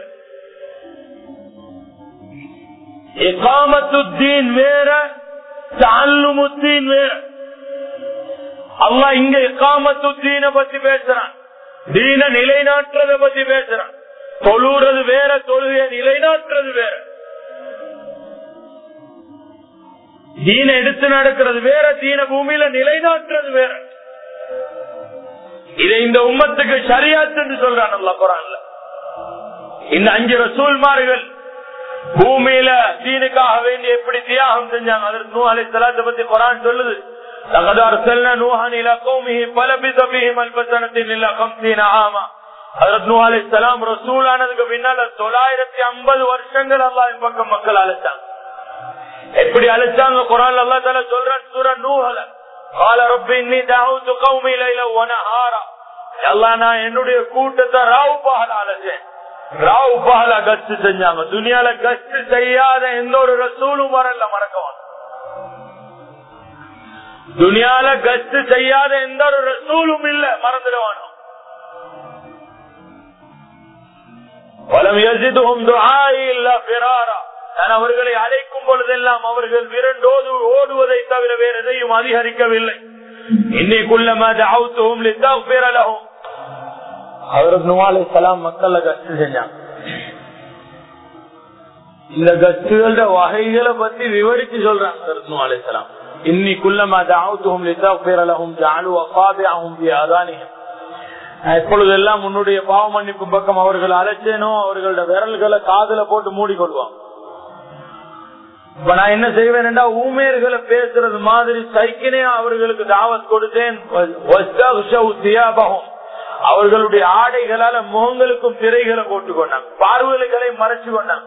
இகாமத்துத்தீன் வேற தால்லுமுத்தீன் வேற அல்லா இங்க இகாமத்துத்தீன பத்தி பேசுறான் தீன நிலைநாட்டுறத பத்தி பேசுறான் தொழுறது வேற தொழுகைய நிலைநாட்டுறது வேற தீன எடுத்து நடக்கிறது வேற தீன பூமியில நிலைநாட்டுறது வேற இதை இந்த உம்மத்துக்கு சரியாத்து சொல்றான் அல்ல குரான்ல இந்த அஞ்சு ரசூல்மார்கள் பூமியில தீனுக்காக வேண்டி எப்படி தியாகம் செஞ்சாங்க அதற்கு நூ அலை தலாத்தை பத்தி குரான் சொல்லுது لقد ارسلنا نوحا الى قومه فلبث فيهم الف سنه الا 50 عاما ஹஜரத் நூ அலைஹிஸ்ஸலாம் ரசூல் ஆனதுக்கு பின்னால 950 வருஷங்கள் அல்லாஹ் பக்கம் மக்கள் அழைச்சாங்க எப்படி அழைச்சாங்க குரான் அல்லாஹ் தஆலா சொல்றான் சூரா நூஹ்ல قال رب اني دعوت قومي ليلا ونهارا அல்லாஹ் நான் என்னுடைய கூட்டத்தை ராவு பகல் அழைச்சேன் ராவு பகல கஸ்ட் செஞ்சாங்க துனியால கஸ்ட் செய்யாத எந்த ஒரு ரசூலும் வரல மறக்கவான் துனியால கஸ்ட் செய்யாத எந்த ஒரு ரசூலும் இல்ல மறந்துடுவானோ வலம் யசிதுஹும் துஆஇ இல்லா ஃபிராரா நான் அவர்களை அழைக்கும் பொழுதெல்லாம் அவர்கள் விரண்டோடு ஓடுவதை தவிர வேற எதையும் அதிகரிக்கவில்லை இன்னைக்குள்ளமா தஅவுத்துஹும் லிதஃபிர லஹும் அவருக்கு நுவாலை சலாம் மக்கள்ல கஷ்டு செஞ்சாங்க இந்த கஷ்டுகள வகைகளை பத்தி விவரிச்சு சொல்றாங்க நுவாலை சலாம் இன்னி குள்ளமா தாவுத்தும் லித்தாஃபிரலஹும் ஜஅலு அஸாபிஅஹும் ஃபி ஆதானிஹிம் எப்பொழுதெல்லாம் உன்னுடைய பாவ மன்னிப்பு பக்கம் அவர்கள் அழைச்சேனோ அவர்களோட விரல்களை காதுல போட்டு மூடிக்கொள்வான் இப்ப நான் என்ன செய்வேன் ஊமேர்களை பேசுறது மாதிரி சைக்கினே அவர்களுக்கு தாவத் கொடுத்தேன் அவர்களுடைய ஆடைகளால முகங்களுக்கும் திரைகளை போட்டு கொண்டாங்க பார்வைகளை மறைச்சு கொண்டாங்க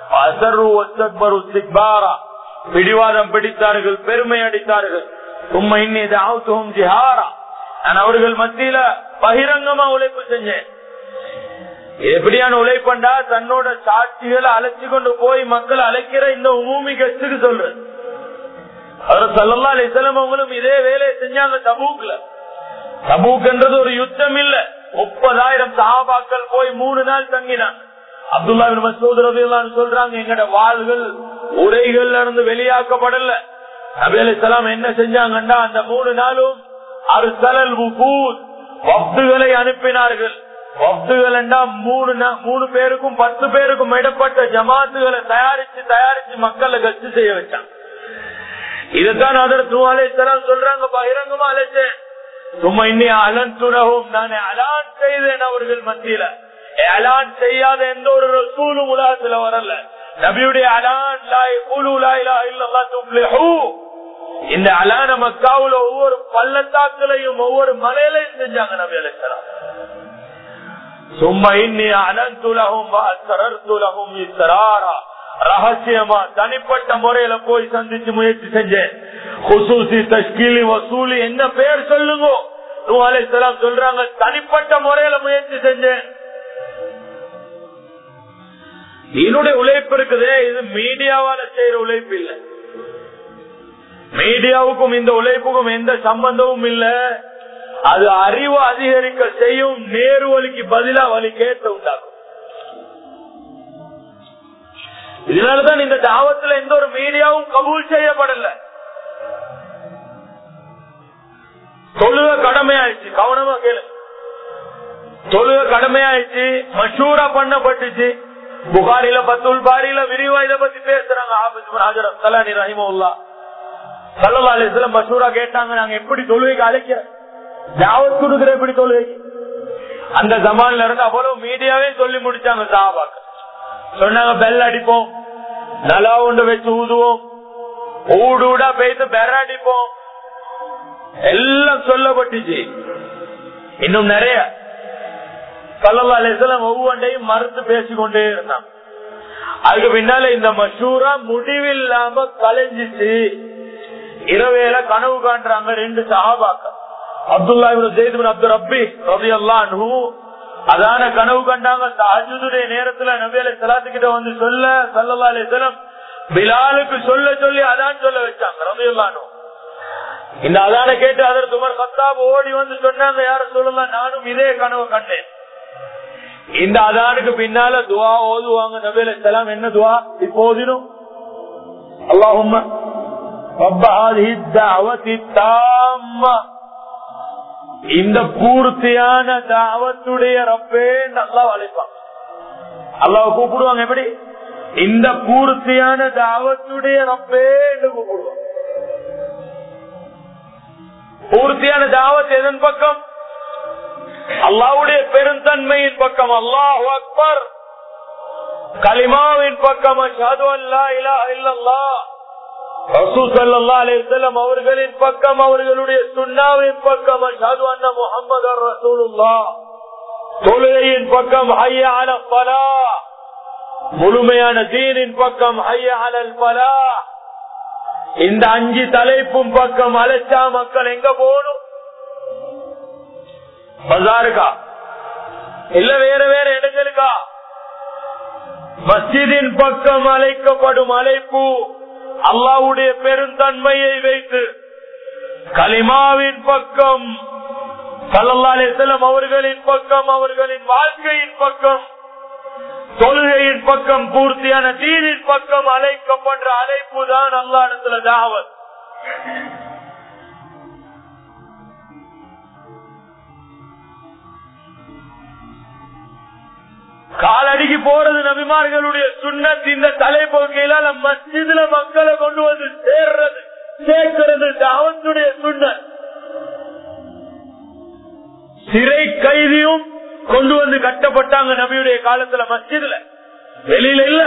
பிடிவாதம் பிடித்தார்கள் பெருமை அடித்தார்கள் உண்மை இன்னும் ஜிஹாரா நான் அவர்கள் மத்தியில பகிரங்கமா உழைப்பு செஞ்சேன் எப்படியான உழைப்பண்டா தன்னோட சாட்சிகளை அழைச்சு கொண்டு போய் மக்கள் அழைக்கிற இந்த உமூமி கட்சிக்கு சொல்றது அவர் சல்லா அலிசலம் அவங்களும் இதே வேலையை செஞ்சாங்க தபூக்ல தபூக்ன்றது ஒரு யுத்தம் இல்ல முப்பதாயிரம் சஹாபாக்கள் போய் மூணு நாள் தங்கினாங்க அப்துல்லா மசூத் ரவிலான்னு சொல்றாங்க எங்கட வாள்கள் உரைகள்ல இருந்து வெளியாக்கப்படல நபி அலிசலாம் என்ன செஞ்சாங்கன்னா அந்த மூணு நாளும் அருசலல் வப்துகளை அனுப்பினார்கள் வப்துகள் மூணு மூணு பேருக்கும் பத்து பேருக்கும் இடப்பட்ட ஜமாத்துகளை தயாரிச்சு தயாரிச்சு மக்களை கட்சி செய்ய வச்சாங்க இதுதான் அதற்கு அலைத்தலாம் சொல்றாங்க பகிரங்கமா அழைச்சேன் சும்மா இன்னி அலன் துணவும் நானே அலான் செய்தேன் அவர்கள் மத்தியில அலான் செய்யாத எந்த ஒரு ரசூலும் உலகத்துல வரல நபியுடைய அலான் லாய் குழு லாயிலா இல்லல்லா துப்ளிஹூ இந்த அலான மக்காவுல ஒவ்வொரு பள்ளத்தாக்குலையும் ஒவ்வொரு மலையிலையும் செஞ்சாங்க நபி அலைத்தலாம் சும்மா இன்னி அனந்துலகும் சரர்த்துலகும் இசராரா ரகசியமா தனிப்பட்ட முறையில போய் சந்திச்சு முயற்சி செஞ்சேன் குசூசி தஷ்கீலி வசூலி என்ன பேர் சொல்லுங்க அலைசலாம் சொல்றாங்க தனிப்பட்ட முறையில முயற்சி செஞ்சேன் என்னுடைய உழைப்பு இருக்குதே இது மீடியாவால செய்யற உழைப்பு இல்ல மீடியாவுக்கும் இந்த உழைப்புக்கும் எந்த சம்பந்தமும் இல்ல அது அறிவு அதிகரிக்க செய்யும் நேரு வலிக்கு பதிலா வலி கேட்ட உண்டாகும் இதனாலதான் இந்த தாவத்துல எந்த ஒரு மீடியாவும் கபூல் செய்யப்படல தொழுக கடமையாயிடுச்சு கவனமா கேளு தொழுக கடமையாயிடுச்சு மஷூரா பண்ணப்பட்டுச்சு புகாரில பத்துல் பாரியில விரிவா இதை பத்தி பேசுறாங்க ஆபிஸ் ஹாஜர் தலானி ரஹிமுல்லா சல்லவாலயத்துல மசூரா கேட்டாங்க நாங்க எப்படி தொழுகைக்கு அழைக்கிறோம் ஜாவத் கொடுக்கிற எப்படி தொழுகை அந்த ஜமான்ல இருந்து அவ்வளவு மீடியாவே சொல்லி முடிச்சாங்க சாபாக்க சொன்னாங்க பெல் அடிப்போம் நலா உண்டு வச்சு ஊதுவோம் ஊடூடா பேசி பெற அடிப்போம் எல்லாம் சொல்லப்பட்டுச்சு இன்னும் நிறைய சல்லவாலயத்துல ஒவ்வொன்றையும் மறுத்து பேசிக்கொண்டே இருந்தாங்க அதுக்கு பின்னால இந்த மஷூரா முடிவில்லாம கலைஞ்சிச்சு இரவேல கனவு காண்றாங்க ரெண்டு சஹாபாக்கள் அப்துல்லா ஜெயித் அப்துல் ரப்பி ரபி அல்லாஹு அதான கனவு கண்டாங்க தஹஜுடைய நேரத்துல நபியலை சலாத்துக்கிட்ட வந்து சொல்ல சல்லா அலிஸ்லம் பிலாலுக்கு சொல்ல சொல்லி அதான் சொல்ல வச்சாங்க ரபி அல்லானு இந்த அதான கேட்டு அதற்கு உமர் கத்தாப் ஓடி வந்து சொன்னாங்க யார சொல்லலாம் நானும் இதே கனவு கண்டேன் இந்த அதானுக்கு பின்னால துவா ஓதுவாங்க நபியலை சலாம் என்ன துவா இப்போதினும் அல்லாஹும் رب هذه الدعوة التامة இந்த பூர்த்தியான தாவத்துடைய ரப்பே நல்லா அழைப்பாங்க அல்லாஹ் கூப்பிடுவாங்க எப்படி இந்த பூர்த்தியான தாவத்துடைய ரப்பே என்று கூப்பிடுவாங்க பூர்த்தியான தாவத் எதன் பக்கம் அல்லாவுடைய பெருந்தன்மையின் பக்கம் அல்லாஹ் அக்பர் கலிமாவின் பக்கம் அஷது அல்லா இலா இல்லல்லா அவர்களின் பக்கம் அவர்களுடைய சுண்ணாவின் பக்கம் முகமது ரசூலுல்லா தொழுகையின் பக்கம் ஐயால பலா முழுமையான தீனின் பக்கம் ஐயாலல் பலா இந்த அஞ்சு தலைப்பும் பக்கம் அழைச்சா மக்கள் எங்க போகணும் பஜாருக்கா இல்ல வேற வேற இடங்களுக்கா மஸ்ஜிதின் பக்கம் அழைக்கப்படும் அழைப்பு அல்லாவுடைய பெருந்தன்மையை வைத்து கலிமாவின் பக்கம் சல்லல்லாசலம் அவர்களின் பக்கம் அவர்களின் வாழ்க்கையின் பக்கம் தொழுகையின் பக்கம் பூர்த்தியான தீனின் பக்கம் அழைக்கப்படுற அழைப்பு தான் அல்லா இடத்துல தாவத் காலடிக்கு போறது நபிமார்களுடைய சுண்ணத் இந்த தலைப்போக்கையில மஸ்ஜிதுல மக்களை கொண்டு வந்து சேர்றது சேர்க்கிறது தாவத்துடைய சுண்ணத் சிறை கைதியும் கொண்டு வந்து கட்டப்பட்டாங்க நபியுடைய காலத்துல மஸ்ஜிதுல வெளியில இல்ல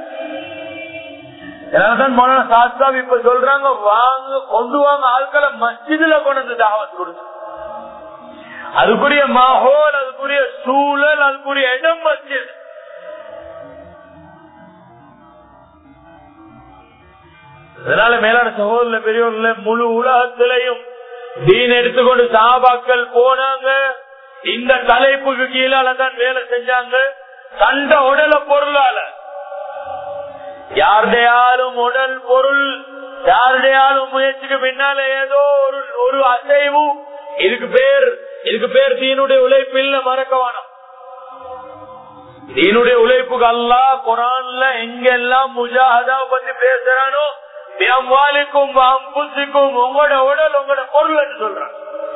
சாஸ்தாப் இப்ப சொல்றாங்க வாங்க கொண்டு வாங்க ஆட்களை மஸ்ஜிதுல கொண்டு வந்து தாவத் கொடுத்து அதுக்குரிய மாஹோல் அதுக்குரிய சூழல் அதுக்குரிய இடம் மஸ்ஜித் அதனால மேலான சகோதர பெரியவர்கள முழு உலகத்திலையும் தீன் எடுத்துக்கொண்டு சாபாக்கள் போனாங்க இந்த தலைப்புக்கு கீழால தான் வேலை செஞ்சாங்க கண்ட உடல பொருளால யாருடையாலும் உடல் பொருள் யாருடையாலும் முயற்சிக்கு பின்னால ஏதோ ஒரு ஒரு அசைவு இதுக்கு பேர் இதுக்கு பேர் தீனுடைய உழைப்பு இல்ல மறக்கவானம் தீனுடைய உழைப்புக்கு அல்லா குரான்ல எங்கெல்லாம் முஜாஹதா பத்தி பேசுறானோ அம்வாலிக்கும் அம்புசிக்கும் உங்களோட உடல் உங்களோட பொருள் என்று சொல்றான்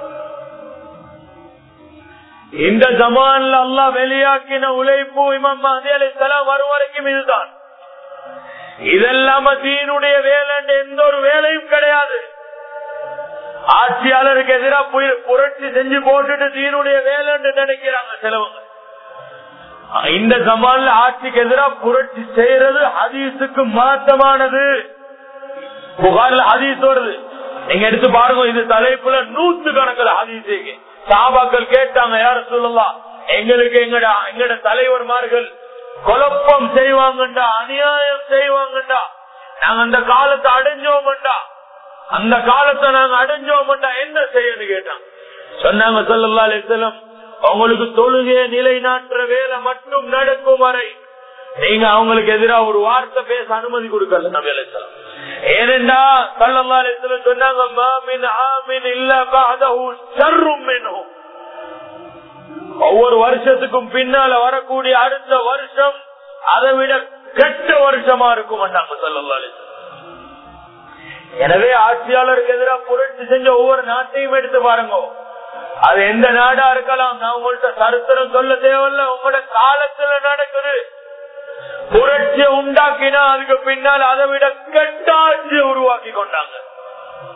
இந்த ஜமான்ல அல்லா வெளியாக்கின உழைப்பு இமாம் மஹதி அலி சலாம் வரும் வரைக்கும் இதுதான் இதெல்லாம தீனுடைய வேலை எந்த ஒரு வேலையும் கிடையாது ஆட்சியாளருக்கு எதிராக புரட்சி செஞ்சு போட்டுட்டு தீனுடைய வேலைன்னு நினைக்கிறாங்க சிலவங்க இந்த ஜமான்ல ஆட்சிக்கு எதிராக புரட்சி செய்யறது ஹதீஸுக்கு மாற்றமானது புகார்ல ஹதீஸ் வருது நீங்க எடுத்து பாருங்க இது தலைப்புல நூத்து கணக்கில் ஹதீஸ் சாபாக்கள் கேட்டாங்க யார சொல்லலாம் எங்களுக்கு எங்கட எங்கட தலைவர்மார்கள் குழப்பம் செய்வாங்கண்டா அநியாயம் செய்வாங்கண்டா நாங்க அந்த காலத்தை அடைஞ்சோம்டா அந்த காலத்தை நாங்க அடைஞ்சோம்டா என்ன செய்யணும் கேட்டான் சொன்னாங்க சொல்லல்லா அலிசலம் உங்களுக்கு தொழுகைய நிலைநாட்டுற வேலை மட்டும் நடக்கும் வரை நீங்க அவங்களுக்கு எதிராக ஒரு வார்த்தை பேச அனுமதி கொடுக்கல நபி அலிசலம் ஏனென்றா சல்லல்லா அலிசலம் சொன்னாங்க மாமின் ஆமின் இல்ல பாதஹு ஷர்ரும் மின்ஹு ஒவ்வொரு வருஷத்துக்கும் பின்னால வரக்கூடிய அடுத்த வருஷம் அதை விட கெட்ட வருஷமா இருக்கும் சொல்லல்லா அலிசலம் எனவே ஆட்சியாளருக்கு எதிராக புரட்சி செஞ்ச ஒவ்வொரு நாட்டையும் எடுத்து பாருங்க அது எந்த நாடா இருக்கலாம் நான் உங்கள்ட்ட சரித்திரம் சொல்ல தேவையில்ல உங்களோட காலத்துல நடக்குது புரட்சியை உண்டாக்கினா அதுக்கு பின்னால் அதை விட கெட்ட ஆட்சியை உருவாக்கி கொண்டாங்க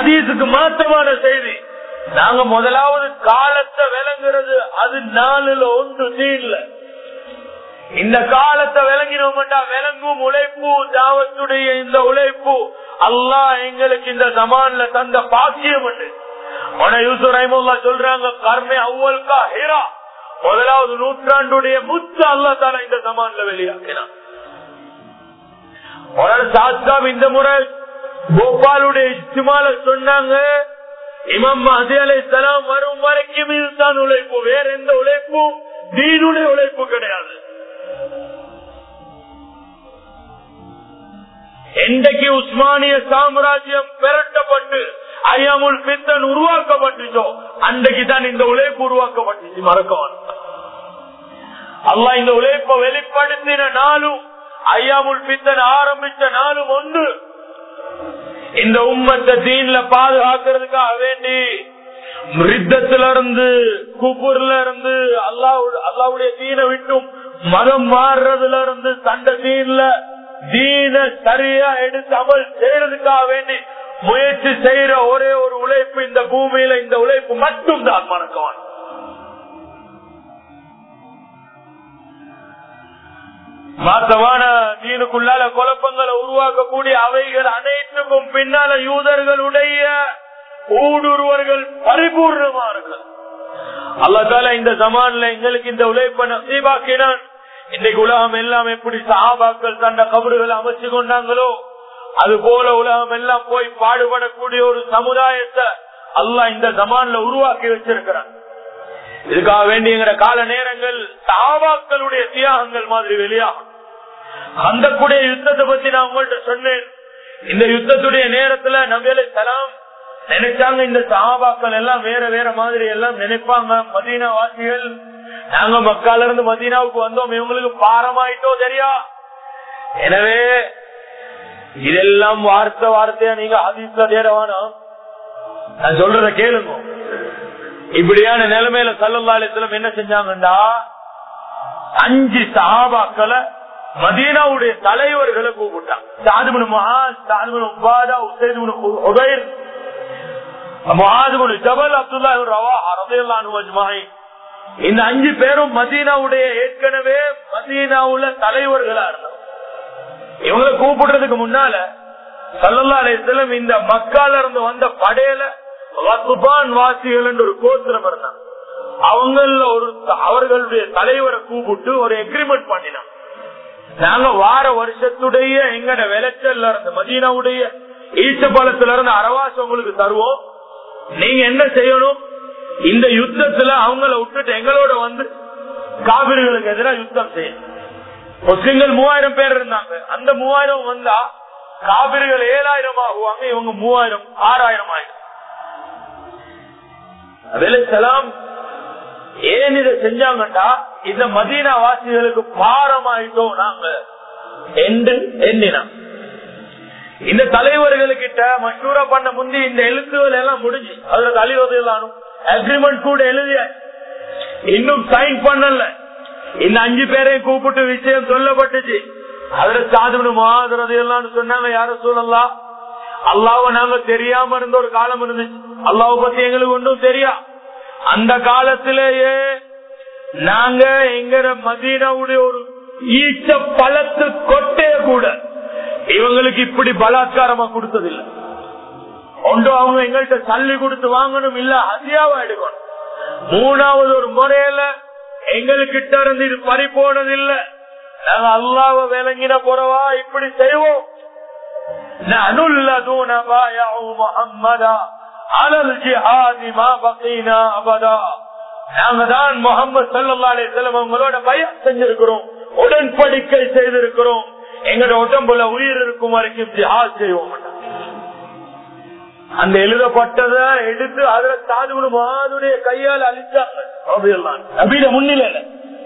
ஹதீஸுக்கு மாற்றமான செய்தி நாங்க முதலாவது காலத்தை விளங்குறது அது நாலுல ஒன்று தீன்ல இந்த காலத்தை விளங்கினோம்டா விளங்கும் உழைப்பு தாவத்துடைய இந்த உழைப்பு அல்லாஹ் எங்களுக்கு இந்த ஜமான்ல தந்த பாக்கியம் உண்டு ஆனா யூசுப் ரஹிமுல்லா சொல்றாங்க கர்மே அவ்வல்கா ஹீரா முதலாவது நூற்றாண்டுடைய முத்து அல்லா தான இந்த ஜமான்ல வெளியாக்கினான் சாஸ்தாம் இந்த முறை கோபாலுடைய இஸ்திமால சொன்னாங்க இமாம் மஹதி அலை சலாம் வரும் வரைக்கும் இதுதான் உழைப்பு வேற எந்த உழைப்பும் தீனுடைய உழைப்பு கிடையாது என்றைக்கு உஸ்மானிய சாம்ராஜ்யம் பெரட்டப்பட்டு ஐயாமுல் பித்தன் உருவாக்கப்பட்டுச்சோ அன்றைக்கு தான் இந்த உழைப்பு உருவாக்கப்பட்டுச்சு மறக்கவான் அல்லா இந்த உழைப்பை வெளிப்படுத்தின நாளும் ஐயாமுல் பித்தன் ஆரம்பிச்ச நாளும் ஒன்று இந்த உம்மத்தை தீன்ல பாதுகாக்கிறதுக்காக வேண்டி மிருத்தத்துல இருந்து குப்பூர்ல இருந்து அல்லாஹ் அல்லாவுடைய தீனை விட்டும் மதம் மாறுறதுல இருந்து சண்டை தீன்ல தீன சரியா எடுத்து அமல் செய்யறதுக்காக வேண்டி முயற்சி செய்யற ஒரே ஒரு உழைப்பு இந்த பூமியில இந்த உழைப்பு மட்டும் தான் மறக்கவான் மாத்தமான தீனுக்குள்ளால குழப்பங்களை உருவாக்கக்கூடிய அவைகள் அனைத்துக்கும் பின்னால யூதர்களுடைய ஊடுருவர்கள் பரிபூர்ணமானர்கள் அல்லதால இந்த சமான்ல எங்களுக்கு இந்த உழைப்பை நசீபாக்கினான் இன்னைக்கு உலகம் எல்லாம் எப்படி சஹாபாக்கள் தண்ட கபறுகளை அமைச்சு கொண்டாங்களோ அது போல உலகம் எல்லாம் போய் பாடுபடக்கூடிய ஒரு சமுதாயத்தை அல்லாஹ் இந்த ஜமான்ல உருவாக்கி வச்சிருக்கிறான் இதுக்காக வேண்டிய கால நேரங்கள் சஹாபாக்களுடைய தியாகங்கள் மாதிரி வெளியாகும் அந்த கூடிய யுத்தத்தை பத்தி நான் உங்கள்கிட்ட சொன்னேன் இந்த யுத்தத்துடைய நேரத்துல நபியலை சலாம் நினைச்சாங்க இந்த சஹாபாக்கள் எல்லாம் வேற வேற மாதிரி எல்லாம் நினைப்பாங்க மதீனா வாசிகள் நாங்க மக்கால இருந்து மதீனாவுக்கு வந்தோம் இவங்களுக்கு பாரமாயிட்டோ தெரியா எனவே இதெல்லாம் வார்த்தை வார்த்தையா நீங்க ஹதீஸ்ல தேடவானா நான் சொல்றத கேளுங்க இப்படியான நிலைமையில சல்லல்லாலயத்திலும் என்ன செஞ்சாங்கண்டா அஞ்சு சஹாபாக்களை மதீனாவுடைய தலைவர்களை கூப்பிட்டான் சாதுமனு மகா சாதுமனு உபாதா உசைதுமனு உபைர் மகாதுமனு ஜபல் அப்துல்லா ரவா அரதையல்லானு அஜ்மாயி இந்த அஞ்சு பேரும் மதீனாவுடைய ஏற்கனவே மதீனாவுல தலைவர்களா இருந்தாங்க இவங்களை கூப்பிடுறதுக்கு முன்னால சல்லல்லா அலையம் இந்த மக்கால இருந்து வந்த படையில வசுபான் வாசிகள் என்று ஒரு கோத்திரம் இருந்தாங்க அவங்கள ஒரு அவர்களுடைய தலைவரை கூப்பிட்டு ஒரு எக்ரிமெண்ட் பண்ணினாங்க நாங்க வார வருஷத்துடைய எங்கட விளைச்சல்ல இருந்து மதீனாவுடைய ஈச்சபாலத்துல இருந்து அரவாசம் உங்களுக்கு தருவோம் நீங்க என்ன செய்யணும் இந்த யுத்தத்துல அவங்கள விட்டுட்டு எங்களோட வந்து காவிரிகளுக்கு எதிராக யுத்தம் செய்யணும் முஸ்லிம்கள் மூவாயிரம் பேர் இருந்தாங்க அந்த மூவாயிரம் வந்தா காவிரிகள் ஏழாயிரம் ஆகுவாங்க இவங்க மூவாயிரம் ஆறாயிரம் ஆயிரம் விளைச்சலாம் ஏன் இதை செஞ்சாங்கண்டா இந்த மதீனா வாசிகளுக்கு பாரமாயிட்டோம் நாங்க என்று எண்ணினான் இந்த தலைவர்களுக்கிட்ட மஷூரா பண்ண முந்தி இந்த எழுத்துகள் எல்லாம் முடிஞ்சு அதுல தலைவர்களானும் அக்ரிமெண்ட் கூட எழுதிய இன்னும் சைன் பண்ணல இந்த அஞ்சு பேரையும் கூப்பிட்டு விஷயம் சொல்லப்பட்டுச்சு அதுல சாதுனு மாதிரி எல்லாம் சொன்னாங்க யாரும் சொல்லலாம் அல்லாவ நாங்க தெரியாம இருந்த ஒரு காலம் இருந்துச்சு அல்லாவ பத்தி எங்களுக்கு ஒன்றும் தெரியா அந்த காலத்திலேயே நாங்க எங்க மதீனாவுடைய ஒரு ஈச்ச பழத்து கொட்டைய கூட இவங்களுக்கு இப்படி பலாத்காரமா கொடுத்ததில்லை ஒன்று அவங்க எங்கள்கிட்ட தள்ளி கொடுத்து வாங்கணும் இல்ல அதியாவா எடுக்கணும் மூணாவது ஒரு முறையில எங்கள்கிட்ட இருந்து இது பறி போனதில்லை நாங்க அல்லாவ விளங்கின போறவா இப்படி செய்வோம் نَنُلَّذُونَ بَايَعُوا مُحَمَّدًا عَلَى الْجِهَادِ مَا بَقِينَا أَبَدًا நாங்க தான் முகமது சல்லா அலிஸ்லாம் அவங்களோட பயம் செஞ்சிருக்கிறோம் உடன்படிக்கை செய்திருக்கிறோம் எங்களோட உடம்புல உயிர் இருக்கும் வரைக்கும் ஜிஹாத் செய்வோம் அந்த எழுதப்பட்டத எடுத்து அதுல சாதுகுணு மாதுடைய கையால் அழிச்சாங்க நபீட முன்னிலையில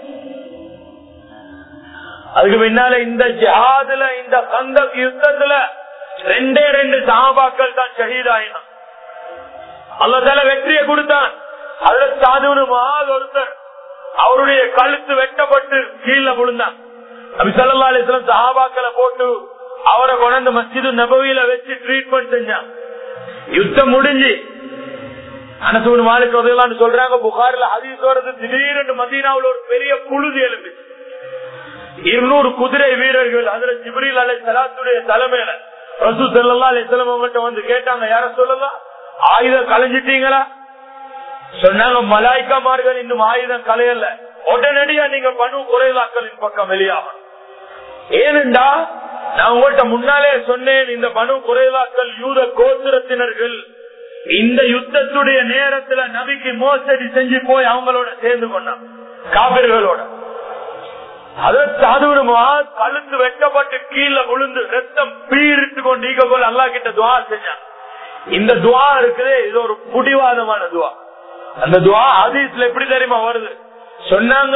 அதுக்கு பின்னால இந்த ஜிஹாதுல இந்த கந்த யுத்தத்துல ரெண்டே ரெண்டு சகாபாக்கள் தான் ஷஹீதாயினான் அல்லதால வெற்றியை கொடுத்தான் அதுல சாதுவனு மகால் ஒருத்தர் அவருடைய கழுத்து வெட்டப்பட்டு கீழே விழுந்தான் அப்படி சல்லா அலிஸ்லாம் சஹாபாக்களை போட்டு அவரை கொண்டு மஸ்ஜிது நபவியில வச்சு ட்ரீட்மெண்ட் செஞ்சான் யுத்தம் முடிஞ்சு அனசூன் மாலிக் ரதையெல்லாம் சொல்றாங்க புகார்ல ஹதீஸ் வருது திடீரென்று மதீனாவில் ஒரு பெரிய புழுதி எழுந்துச்சு இருநூறு குதிரை வீரர்கள் அதுல ஜிப்ரீல் அலை சலாத்துடைய தலைமையில ரசூ செல்லா அலை செலவங்கிட்ட வந்து கேட்டாங்க யார சொல்லலாம் ஆயுதம் கலைஞ்சிட்டீங்களா சொன்னாங்க மலாய்க்காமார்கள் இன்னும் ஆயுதம் கலையல உடனடியா நீங்க பணு குறைவாக்களின் பக்கம் வெளியாகணும் ஏனென்றா நான் உங்கள்கிட்ட முன்னாலே சொன்னேன் இந்த பணு குறைவாக்கள் யூத கோத்திரத்தினர்கள் இந்த யுத்தத்துடைய நேரத்துல நபிக்கு மோசடி செஞ்சு போய் அவங்களோட சேர்ந்து கொண்டான் காபிர்களோட கழுந்து வெட்டப்பட்டு கீழே விழுந்து ரத்தம் பீரிட்டு கொண்டு ஈக போல அல்லா கிட்ட துவா செஞ்சான் இந்த துவா இருக்குது இது ஒரு புடிவாதமான துவா அந்த துவா ஹதீஸ்ல எப்படி தெரியுமா வருது சொன்னாங்க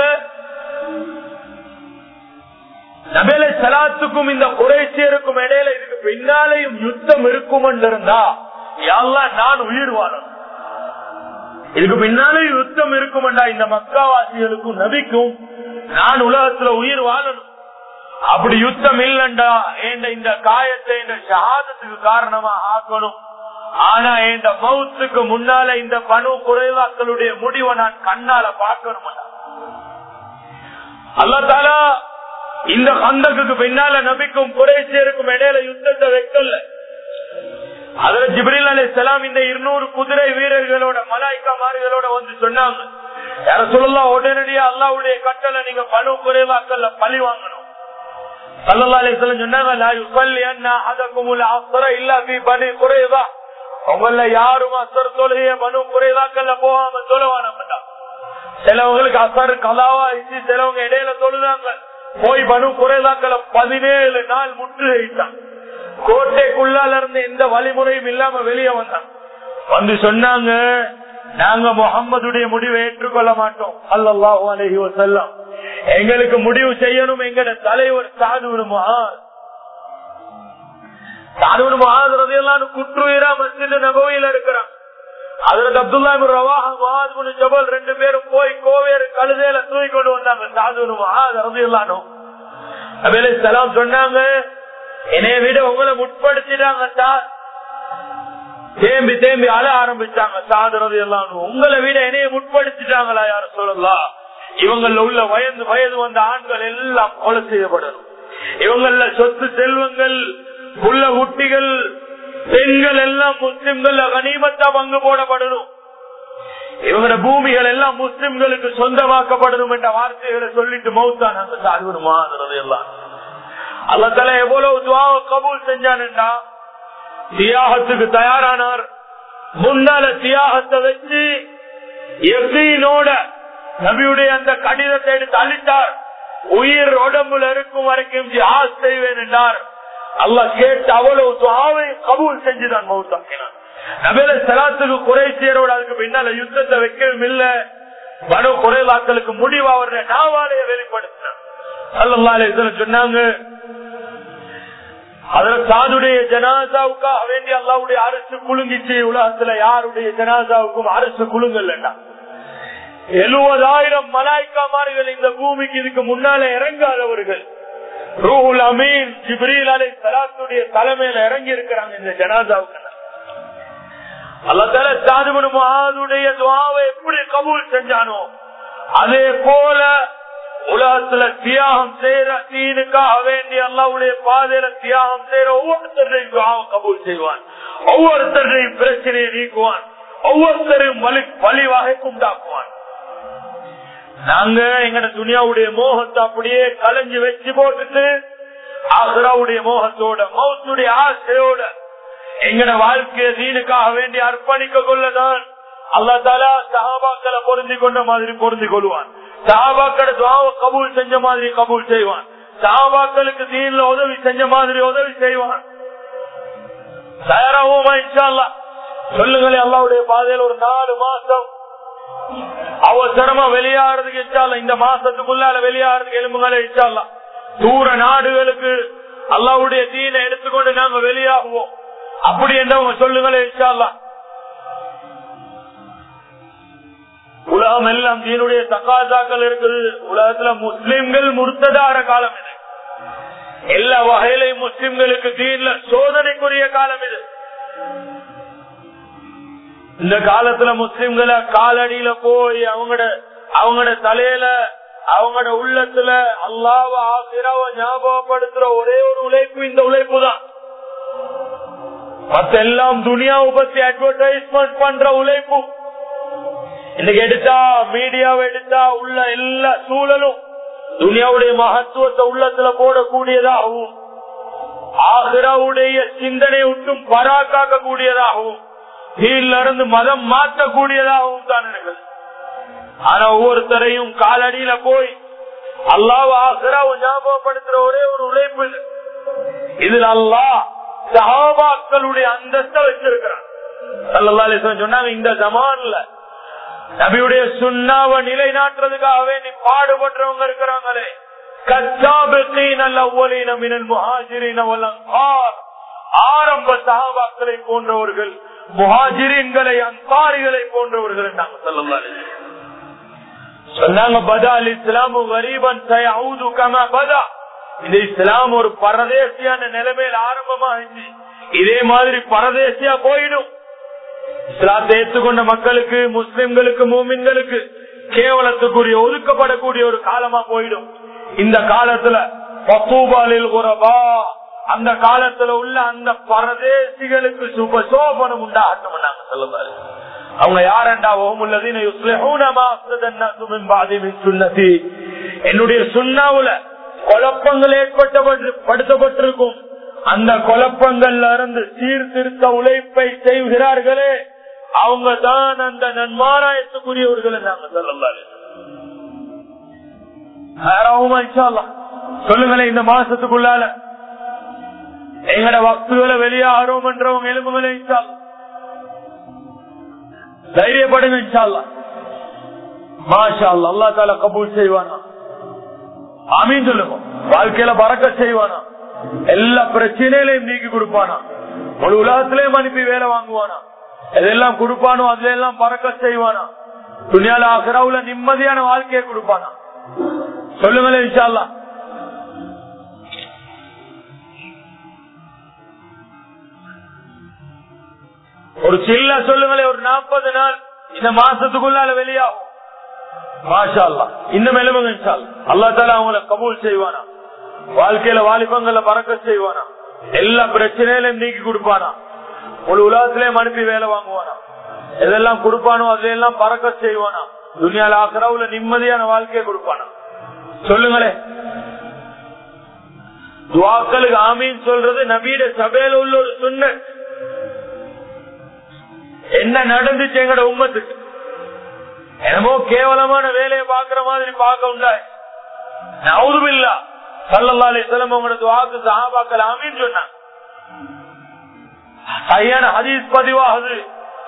நபேல சலாத்துக்கும் இந்த குறைசியருக்கும் இடையில இதுக்கு பின்னாலேயும் யுத்தம் இருக்கும் இருந்தா யாரெல்லாம் நான் உயிர் வாழணும் இதுக்கு பின்னாலே யுத்தம் இருக்கும்டா இந்த மக்காவாசிகளுக்கும் நபிக்கும் நான் உலகத்துல உயிர் வாழணும் அப்படி யுத்தம் இல்லண்டா என்ற இந்த காயத்தை இந்த ஷஹாதத்துக்கு காரணமா ஆக்கணும் ஆனா இந்த மவுத்துக்கு முன்னால இந்த பணு குறைவாக்களுடைய முடிவை நான் கண்ணால பார்க்கணும் அல்லத்தாலா இந்த கந்தக்கு பின்னால நபிக்கும் குறைசியருக்கும் இடையில யுத்தத்தை வைக்கல அதுல ஜிப்ரில் அலி சலாம் இந்த இருநூறு குதிரை வீரர்களோட மலாய்க்கா மாறுகளோட வந்து சொன்னாங்க யார சொல்லலாம் உடனடியா அல்லாவுடைய கட்டளை நீங்க பணு குறைவாக்கல்ல பழி வாங்கணும் சல்லா அலிஸ்லாம் சொன்னாங்க குறைவா உங்கள யாரும் அசர் தொழுகைய மனு குறைவாக்கல்ல போகாம தொழுவான சிலவங்களுக்கு அசர் கலாவா இருந்து சிலவங்க இடையில தொழுதாங்க போய் மனு குறைவாக்கல பதினேழு நாள் முற்றுகையிட்டான் கோட்டைக்குள்ளால இருந்து எந்த வழிமுறையும் இல்லாம வெளியே வந்தான் வந்து சொன்னாங்க நாங்க முகம்மதுடைய முடிவை ஏற்றுக்கொள்ள மாட்டோம் அல்லல்லாஹு அலஹி வசல்லாம் எங்களுக்கு முடிவு செய்யணும் எங்கட தலைவர் சாதுவர் மகான் சாதுவர் மகாதுரதையெல்லாம் குற்றுயிரா மசித நபவையில இருக்கிறான் அதுல அப்துல்லா ரவாஹ் மகாது ஜபல் ரெண்டு பேரும் போய் கோவேறு கழுதையில தூக்கி கொண்டு வந்தாங்க சாதுவர் மகாது ரதையெல்லாம் அவையில சலாம் சொன்னாங்க என்னைய விட உங்களை முற்படுத்திட்டாங்க சார் தேம்பி தேம்பி அழ ஆரம்பிச்சாங்க சாதரது எல்லாம் உங்களை விட என்னைய முற்படுத்திட்டாங்களா யார சொல்லலாம் இவங்கள உள்ள வயது வயது வந்த ஆண்கள் எல்லாம் கொலை செய்யப்படணும் இவங்கள சொத்து செல்வங்கள் உள்ள குட்டிகள் பெண்கள் எல்லாம் முஸ்லிம்கள் கனிமத்தா பங்கு போடப்படணும் இவங்களோட பூமிகள் எல்லாம் முஸ்லிம்களுக்கு சொந்தமாக்கப்படணும் என்ற வார்த்தைகளை சொல்லிட்டு மௌத்தானாங்க சாதுவருமா எல்லாம் அல்லத்தால எவ்வளவு துவாவை கபூல் செஞ்சானுண்டா தியாகத்துக்கு தயாரானார் முன்னால தியாகத்தை வச்சு எப்படினோட நபியுடைய அந்த கடிதத்தை எடுத்து அளித்தார் உயிர் உடம்புல இருக்கும் வரைக்கும் ஜிஹாஸ் செய்வேன் என்றார் அல்ல கேட்டு அவ்வளவு துவாவை கபூல் செஞ்சுதான் மௌத்தாக்கினான் நபில சலாத்துக்கு குறை சேரோட அதுக்கு பின்னால யுத்தத்தை வைக்கவும் இல்ல மனு குறைவாக்களுக்கு முடிவு அவருடைய நாவாலைய வெளிப்படுத்தினார் அல்லல்லாலே சொன்னாங்க அதுல சாதுடைய ஜனாசாவுக்காக வேண்டி அல்லாவுடைய அரசு குலுங்கிச்சு உலகத்துல யாருடைய ஜனாசாவுக்கும் அரசு குலுங்கல்லா எழுபதாயிரம் மலாய்க்காமார்கள் இந்த பூமிக்கு இதுக்கு முன்னால இறங்காதவர்கள் ரூஹுல் அமீன் ஜிப்ரீல் அலை சலாத்துடைய தலைமையில இறங்கி இருக்கிறாங்க இந்த ஜனாசாவுக்கு அல்லதால சாதுபனும் ஆதுடைய துவாவை எப்படி கபூல் செஞ்சானோ அதே போல உலகத்துல தியாகம் செய்யற தீனுக்காக வேண்டி அல்லாவுடைய பாதையில தியாகம் செய்யற ஒவ்வொருத்தரையும் துவாவை கபூல் செய்வான் ஒவ்வொருத்தரையும் பிரச்சனையை நீக்குவான் ஒவ்வொருத்தரையும் வலி வழி வகைக்கு உண்டாக்குவான் நாங்க எங்கட துணியாவுடைய மோகத்தை அப்படியே கலைஞ்சு வச்சு போட்டுட்டு ஆசராவுடைய மோகத்தோட மௌத்துடைய ஆசையோட எங்கட வாழ்க்கையை தீனுக்காக வேண்டி அர்ப்பணிக்க கொள்ளதான் அல்லா தாலா சஹாபாக்களை பொருந்தி கொண்ட மாதிரி பொருந்தி கொள்வான் சஹாபாக்கள துவாவை கபூல் செஞ்ச மாதிரி கபூல் செய்வான் சஹாபாக்களுக்கு தீன்ல உதவி செஞ்ச மாதிரி உதவி செய்வான் தயாராகுமா இன்ஷால்லா சொல்லுங்களே அல்லாவுடைய பாதையில் ஒரு நாலு மாசம் அவசரமா வெளியாறதுக்கு இச்சால இந்த மாசத்துக்குள்ளால வெளியாறதுக்கு எலும்புகளை இச்சாலாம் தூர நாடுகளுக்கு அல்லாவுடைய தீனை எடுத்துக்கொண்டு நாங்க வெளியாகுவோம் அப்படி என்ன சொல்லுங்களே இச்சாலாம் உலகம் எல்லாம் தீனுடைய தக்காசாக்கள் இருக்குது உலகத்துல முஸ்லிம்கள் முர்த்ததார காலம் இது எல்லா வகையிலையும் முஸ்லிம்களுக்கு தீன்ல சோதனைக்குரிய காலம் இது இந்த காலத்துல முஸ்லிம்களை காலடியில போய் அவங்களோட அவங்களோட தலையில அவங்களோட உள்ளத்துல அல்லாவ ஆசிராவ ஞாபகப்படுத்துற ஒரே ஒரு உழைப்பு இந்த உழைப்பு தான் மத்த எல்லாம் துனியாவை பத்தி அட்வர்டைஸ்மெண்ட் பண்ற உழைப்பு இன்னைக்கு எடுத்தா மீடியாவை எடுத்தா உள்ள எல்லா சூழலும் துனியாவுடைய மகத்துவத்தை உள்ளத்துல போடக்கூடியதாகவும் ஆசிராவுடைய சிந்தனை விட்டும் பராக்காக்க கூடியதாகவும் கீழ இருந்து மதம் மாற்றக்கூடியதாகவும் தான் இருக்குது ஆனா ஒவ்வொருத்தரையும் காலடியில போய் அல்லாஹ் ஆசிராவை ஞாபகப்படுத்துற ஒரே ஒரு உழைப்பு இது இதுல அல்லாஹ் சஹாபாக்களுடைய அந்தஸ்த வச்சிருக்கிறான் சல்லல்லாஹு அலைஹி வஸல்லம் சொன்னாங்க இந்த ஜமான்ல நபியுடைய சுண்ணாவை நிலைநாட்டுறதுக்காகவே நீ பாடுபடுறவங்க இருக்கிறாங்களே ஆரம்ப சகாபாக்களை போன்றவர்கள் முஹாஜிரின்களை அன்சாரிகளை போன்றவர்கள் நாங்க சொல்லலாம் சொன்னாங்க பதா அல் இஸ்லாமு கரீபன் சயஊது கமா பதா இந்த இஸ்லாம் ஒரு பரதேசியான நிலைமையில் ஆரம்பமாகிச்சு இதே மாதிரி பரதேசியா போயிடும் இஸ்லாத்தை ஏற்றுக்கொண்ட மக்களுக்கு முஸ்லிம்களுக்கு மூமின்களுக்கு கேவலத்துக்குரிய ஒதுக்கப்படக்கூடிய ஒரு காலமா போயிடும் இந்த காலத்துல பத்தூபாலில் குரபா அந்த காலத்துல உள்ள அந்த பரதேசிகளுக்கு சுபசோபனம் உண்டாகட்டும் நாங்க சொல்லுவாரு அவங்க யாரண்டா ஓமுள்ளதின் என்னுடைய சுண்ணாவுல குழப்பங்கள் ஏற்பட்டப்படுத்தப்பட்டிருக்கும் அந்த குழப்பங்கள்ல இருந்து சீர்திருத்த உழைப்பை செய்கிறார்களே அவங்க தான் அந்த நன்மாராயத்துக்குரியவர்கள் நாங்க சொல்லலாம் சொல்லுங்களேன் இந்த மாசத்துக்குள்ளால எங்கட வக்துகளை வெளியாகிறோம் என்றவங்க எலும்புகளை இன்ஷால் தைரியப்படுங்க இன்ஷால்லா மாஷா அல்லா தால கபூல் செய்வானா அமீன் சொல்லுங்க வாழ்க்கையில பறக்க செய்வானா எல்லா பிரச்சனையிலையும் நீக்கி கொடுப்பானா ஒரு உலகத்திலேயும் அனுப்பி வேலை வாங்குவானா எதெல்லாம் கொடுப்பானோ அதுல எல்லாம் பறக்க செய்வானா துணியால ஆசிராவுல நிம்மதியான வாழ்க்கையை கொடுப்பானா சொல்லுங்களேன் இன்ஷால்லா ஒரு சில்ல சொல்லுங்களேன் ஒரு நாற்பது நாள் இந்த மாசத்துக்குள்ளால வெளியாகும் மாஷா அல்லா இன்னும் எலும்புங்க இன்ஷால் அல்லா தால அவங்கள கபூல் செய்வானா வாழ்க்கையில வாலிபங்கள பறக்க செய்வானா எல்லா பிரச்சனையிலும் நீக்கி கொடுப்பானா ஒரு உலகத்திலேயும் அனுப்பி வேலை வாங்குவானா எதெல்லாம் கொடுப்பானோ அதுல எல்லாம் பறக்க செய்வானா துணியால ஆக்கிரவுல நிம்மதியான வாழ்க்கையை கொடுப்பானா சொல்லுங்களேன் துவாக்களுக்கு ஆமீன் சொல்றது நபீட சபையில உள்ள ஒரு சுண்ண என்ன நடந்துச்சு எங்கட உம்மத்துக்கு என்னமோ கேவலமான வேலையை பாக்குற மாதிரி பார்க்க உண்டாய் நவுதுபில்லா சல்லல்லா அலிஸ்லம் உங்களோட துவாக்கு சஹாபாக்கள் ஆமீன் சொன்னாங்க சரியான ஹதீஸ் பதிவாகுது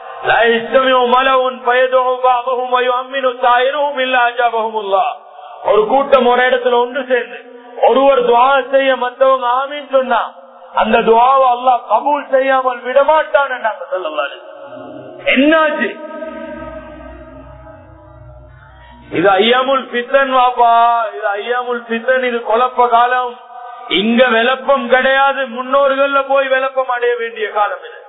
ஒரு கூட்டம் ஒரு இடத்துல ஒன்று சேர்ந்து ஒருவர் துவா செய்ய மற்றவங்க ஆமின்னு சொன்னா அந்த துவாவை அல்லாஹ் கபூல் செய்யாமல் விடமாட்டான் நாங்க சொல்லலாம் என்னாச்சு இது ஐயாமுல் பித்தன் வாப்பா இது ஐயாமுல் பித்தன் இது குழப்ப காலம் இங்க விளப்பம் கிடையாது முன்னோர்கள்ல போய் விளப்பம் அடைய வேண்டிய காலம் இது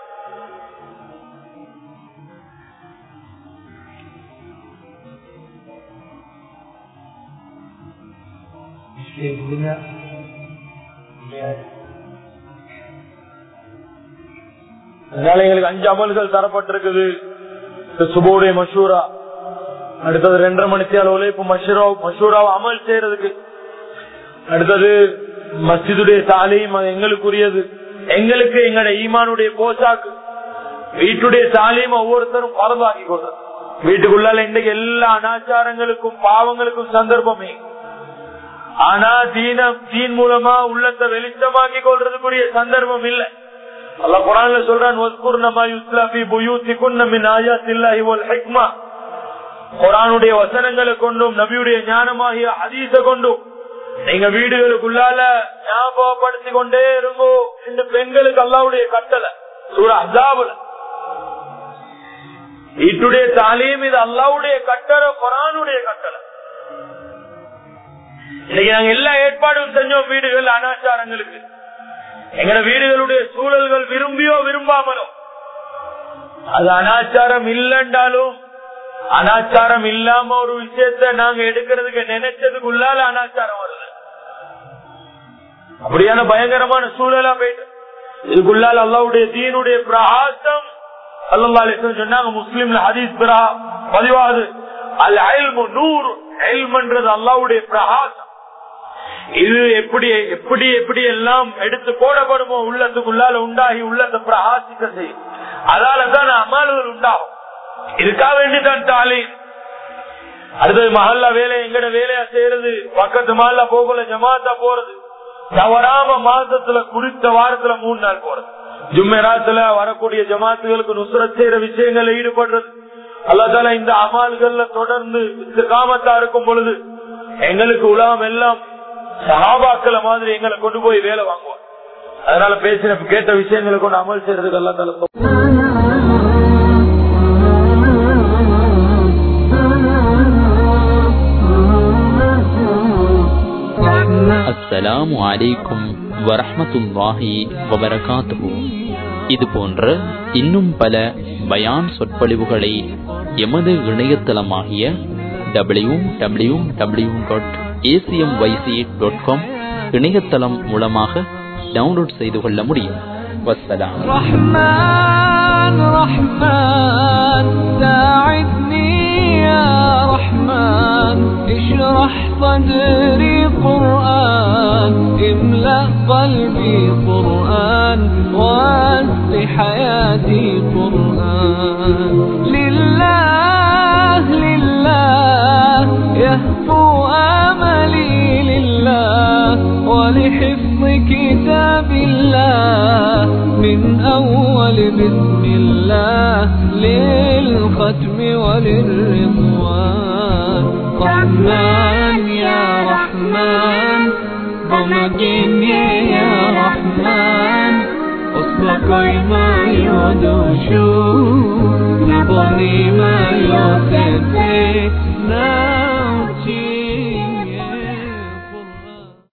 அதனால எங்களுக்கு அஞ்சு அமல்கள் தரப்பட்டிருக்குது சுபோடைய மஷூரா அடுத்தது ரெண்டரை மணித்தியால உழைப்பு மஷூரா மஷூராவை அமல் செய்யறதுக்கு அடுத்தது மஸ்ஜிதுடைய தாலீம் அது எங்களுக்குரியது எங்களுக்கு எங்களுடைய ஈமானுடைய போஷாக்கு வீட்டுடைய தாலீம் ஒவ்வொருத்தரும் பரவாக்கி கொள்றது வீட்டுக்குள்ளால இன்னைக்கு எல்லா அனாச்சாரங்களுக்கும் பாவங்களுக்கும் சந்தர்ப்பமே ஆனா தீன தீன் மூலமா உள்ளத்தை வெளிச்சமாக்கி கொள்றதுக்குரிய சந்தர்ப்பம் இல்லை அல்ல குரான்ல சொல்றான் குரானுடைய வசனங்களை கொண்டும் நபியுடைய ஞானமாகிய அதீச கொண்டும் நீங்க வீடுகளுக்குள்ளால ஞாபகப்படுத்திக் கொண்டே இருங்கோ இந்த பெண்களுக்கு அல்லாவுடைய கட்டளை சூர அசாபுல வீட்டுடைய தாலீம் இது அல்லாவுடைய கட்டளை குரானுடைய கட்டளை இன்னைக்கு நாங்க எல்லா ஏற்பாடும் செஞ்சோம் வீடுகள் அனாச்சாரங்களுக்கு எங்கட வீடுகளுடைய சூழல்கள் விரும்பியோ விரும்பாமலோ அது அனாச்சாரம் இல்லைன்றாலும் அனாச்சாரம் இல்லாம ஒரு விஷயத்த நாங்க எடுக்கிறதுக்கு நினைச்சதுக்குள்ளால அனாச்சாரம் வருது அப்படியான பயங்கரமான சூழலா போயிட்டு இதுக்குள்ளால அல்லாவுடைய தீனுடைய பிரகாசம் அல்லா சொன்னாங்க முஸ்லீம்ல ஹதீஸ் பிரா பதிவாது அல் அயல்மு நூறு அயல்மன்றது அல்லாவுடைய பிரகாசம் இது எப்படி எப்படி எப்படி எல்லாம் எடுத்து போடப்படுமோ உள்ளத்துக்குள்ளால உண்டாகி உள்ளத்தை பிரகாசிக்க செய்யும் அதாலதான் அமல்கள் உண்டாகும் இதுக்காக வேண்டிதான் தாலி அடுத்தது மஹல்லா வேலை எங்கட வேலையா செய்யறது பக்கத்து மஹல்லா போகல ஜமாத்தா போறது தவறாம மாசத்துல குறித்த வாரத்துல மூணு நாள் போறது ஜும்மெராத்துல வரக்கூடிய ஜமாத்துகளுக்கு நுசுரத் செய்யற விஷயங்கள்ல ஈடுபடுறது அல்லதால இந்த அமால்கள்ல தொடர்ந்து காமத்தா இருக்கும் பொழுது எங்களுக்கு உலகம் எல்லாம் சகாபாக்கள மாதிரி எங்களை கொண்டு போய் வேலை வாங்குவோம் அதனால பேசின கேட்ட விஷயங்களை கொண்டு அமல் செய்யறதுக்கு அல்லா தலை அஸ்ஸலாமு அலைக்கும் வரஹமத்துல்லாஹி வபரகாத்துஹு இது போன்ற இன்னும் பல பயான் சொற்பொழிவுகளை எமது இணையதளமாகிய W W W dot ACM YC dot com இணையதளம் மூலமாக டவுன்லோட் செய்து கொள்ள முடியும் வசலாம் رحمن رحمن ساعدني يا رحمن اشرح صدري قرآن املأ قلبي قرآن واسع حياتي قرآن لله لله يهفو آملي لله ولحفظ كتاب الله من أول بسم الله للختم وللرضوان رحمن يا رحمن ضمجني يا رحمن أصلكي ما يدوشو نبني ما يوسف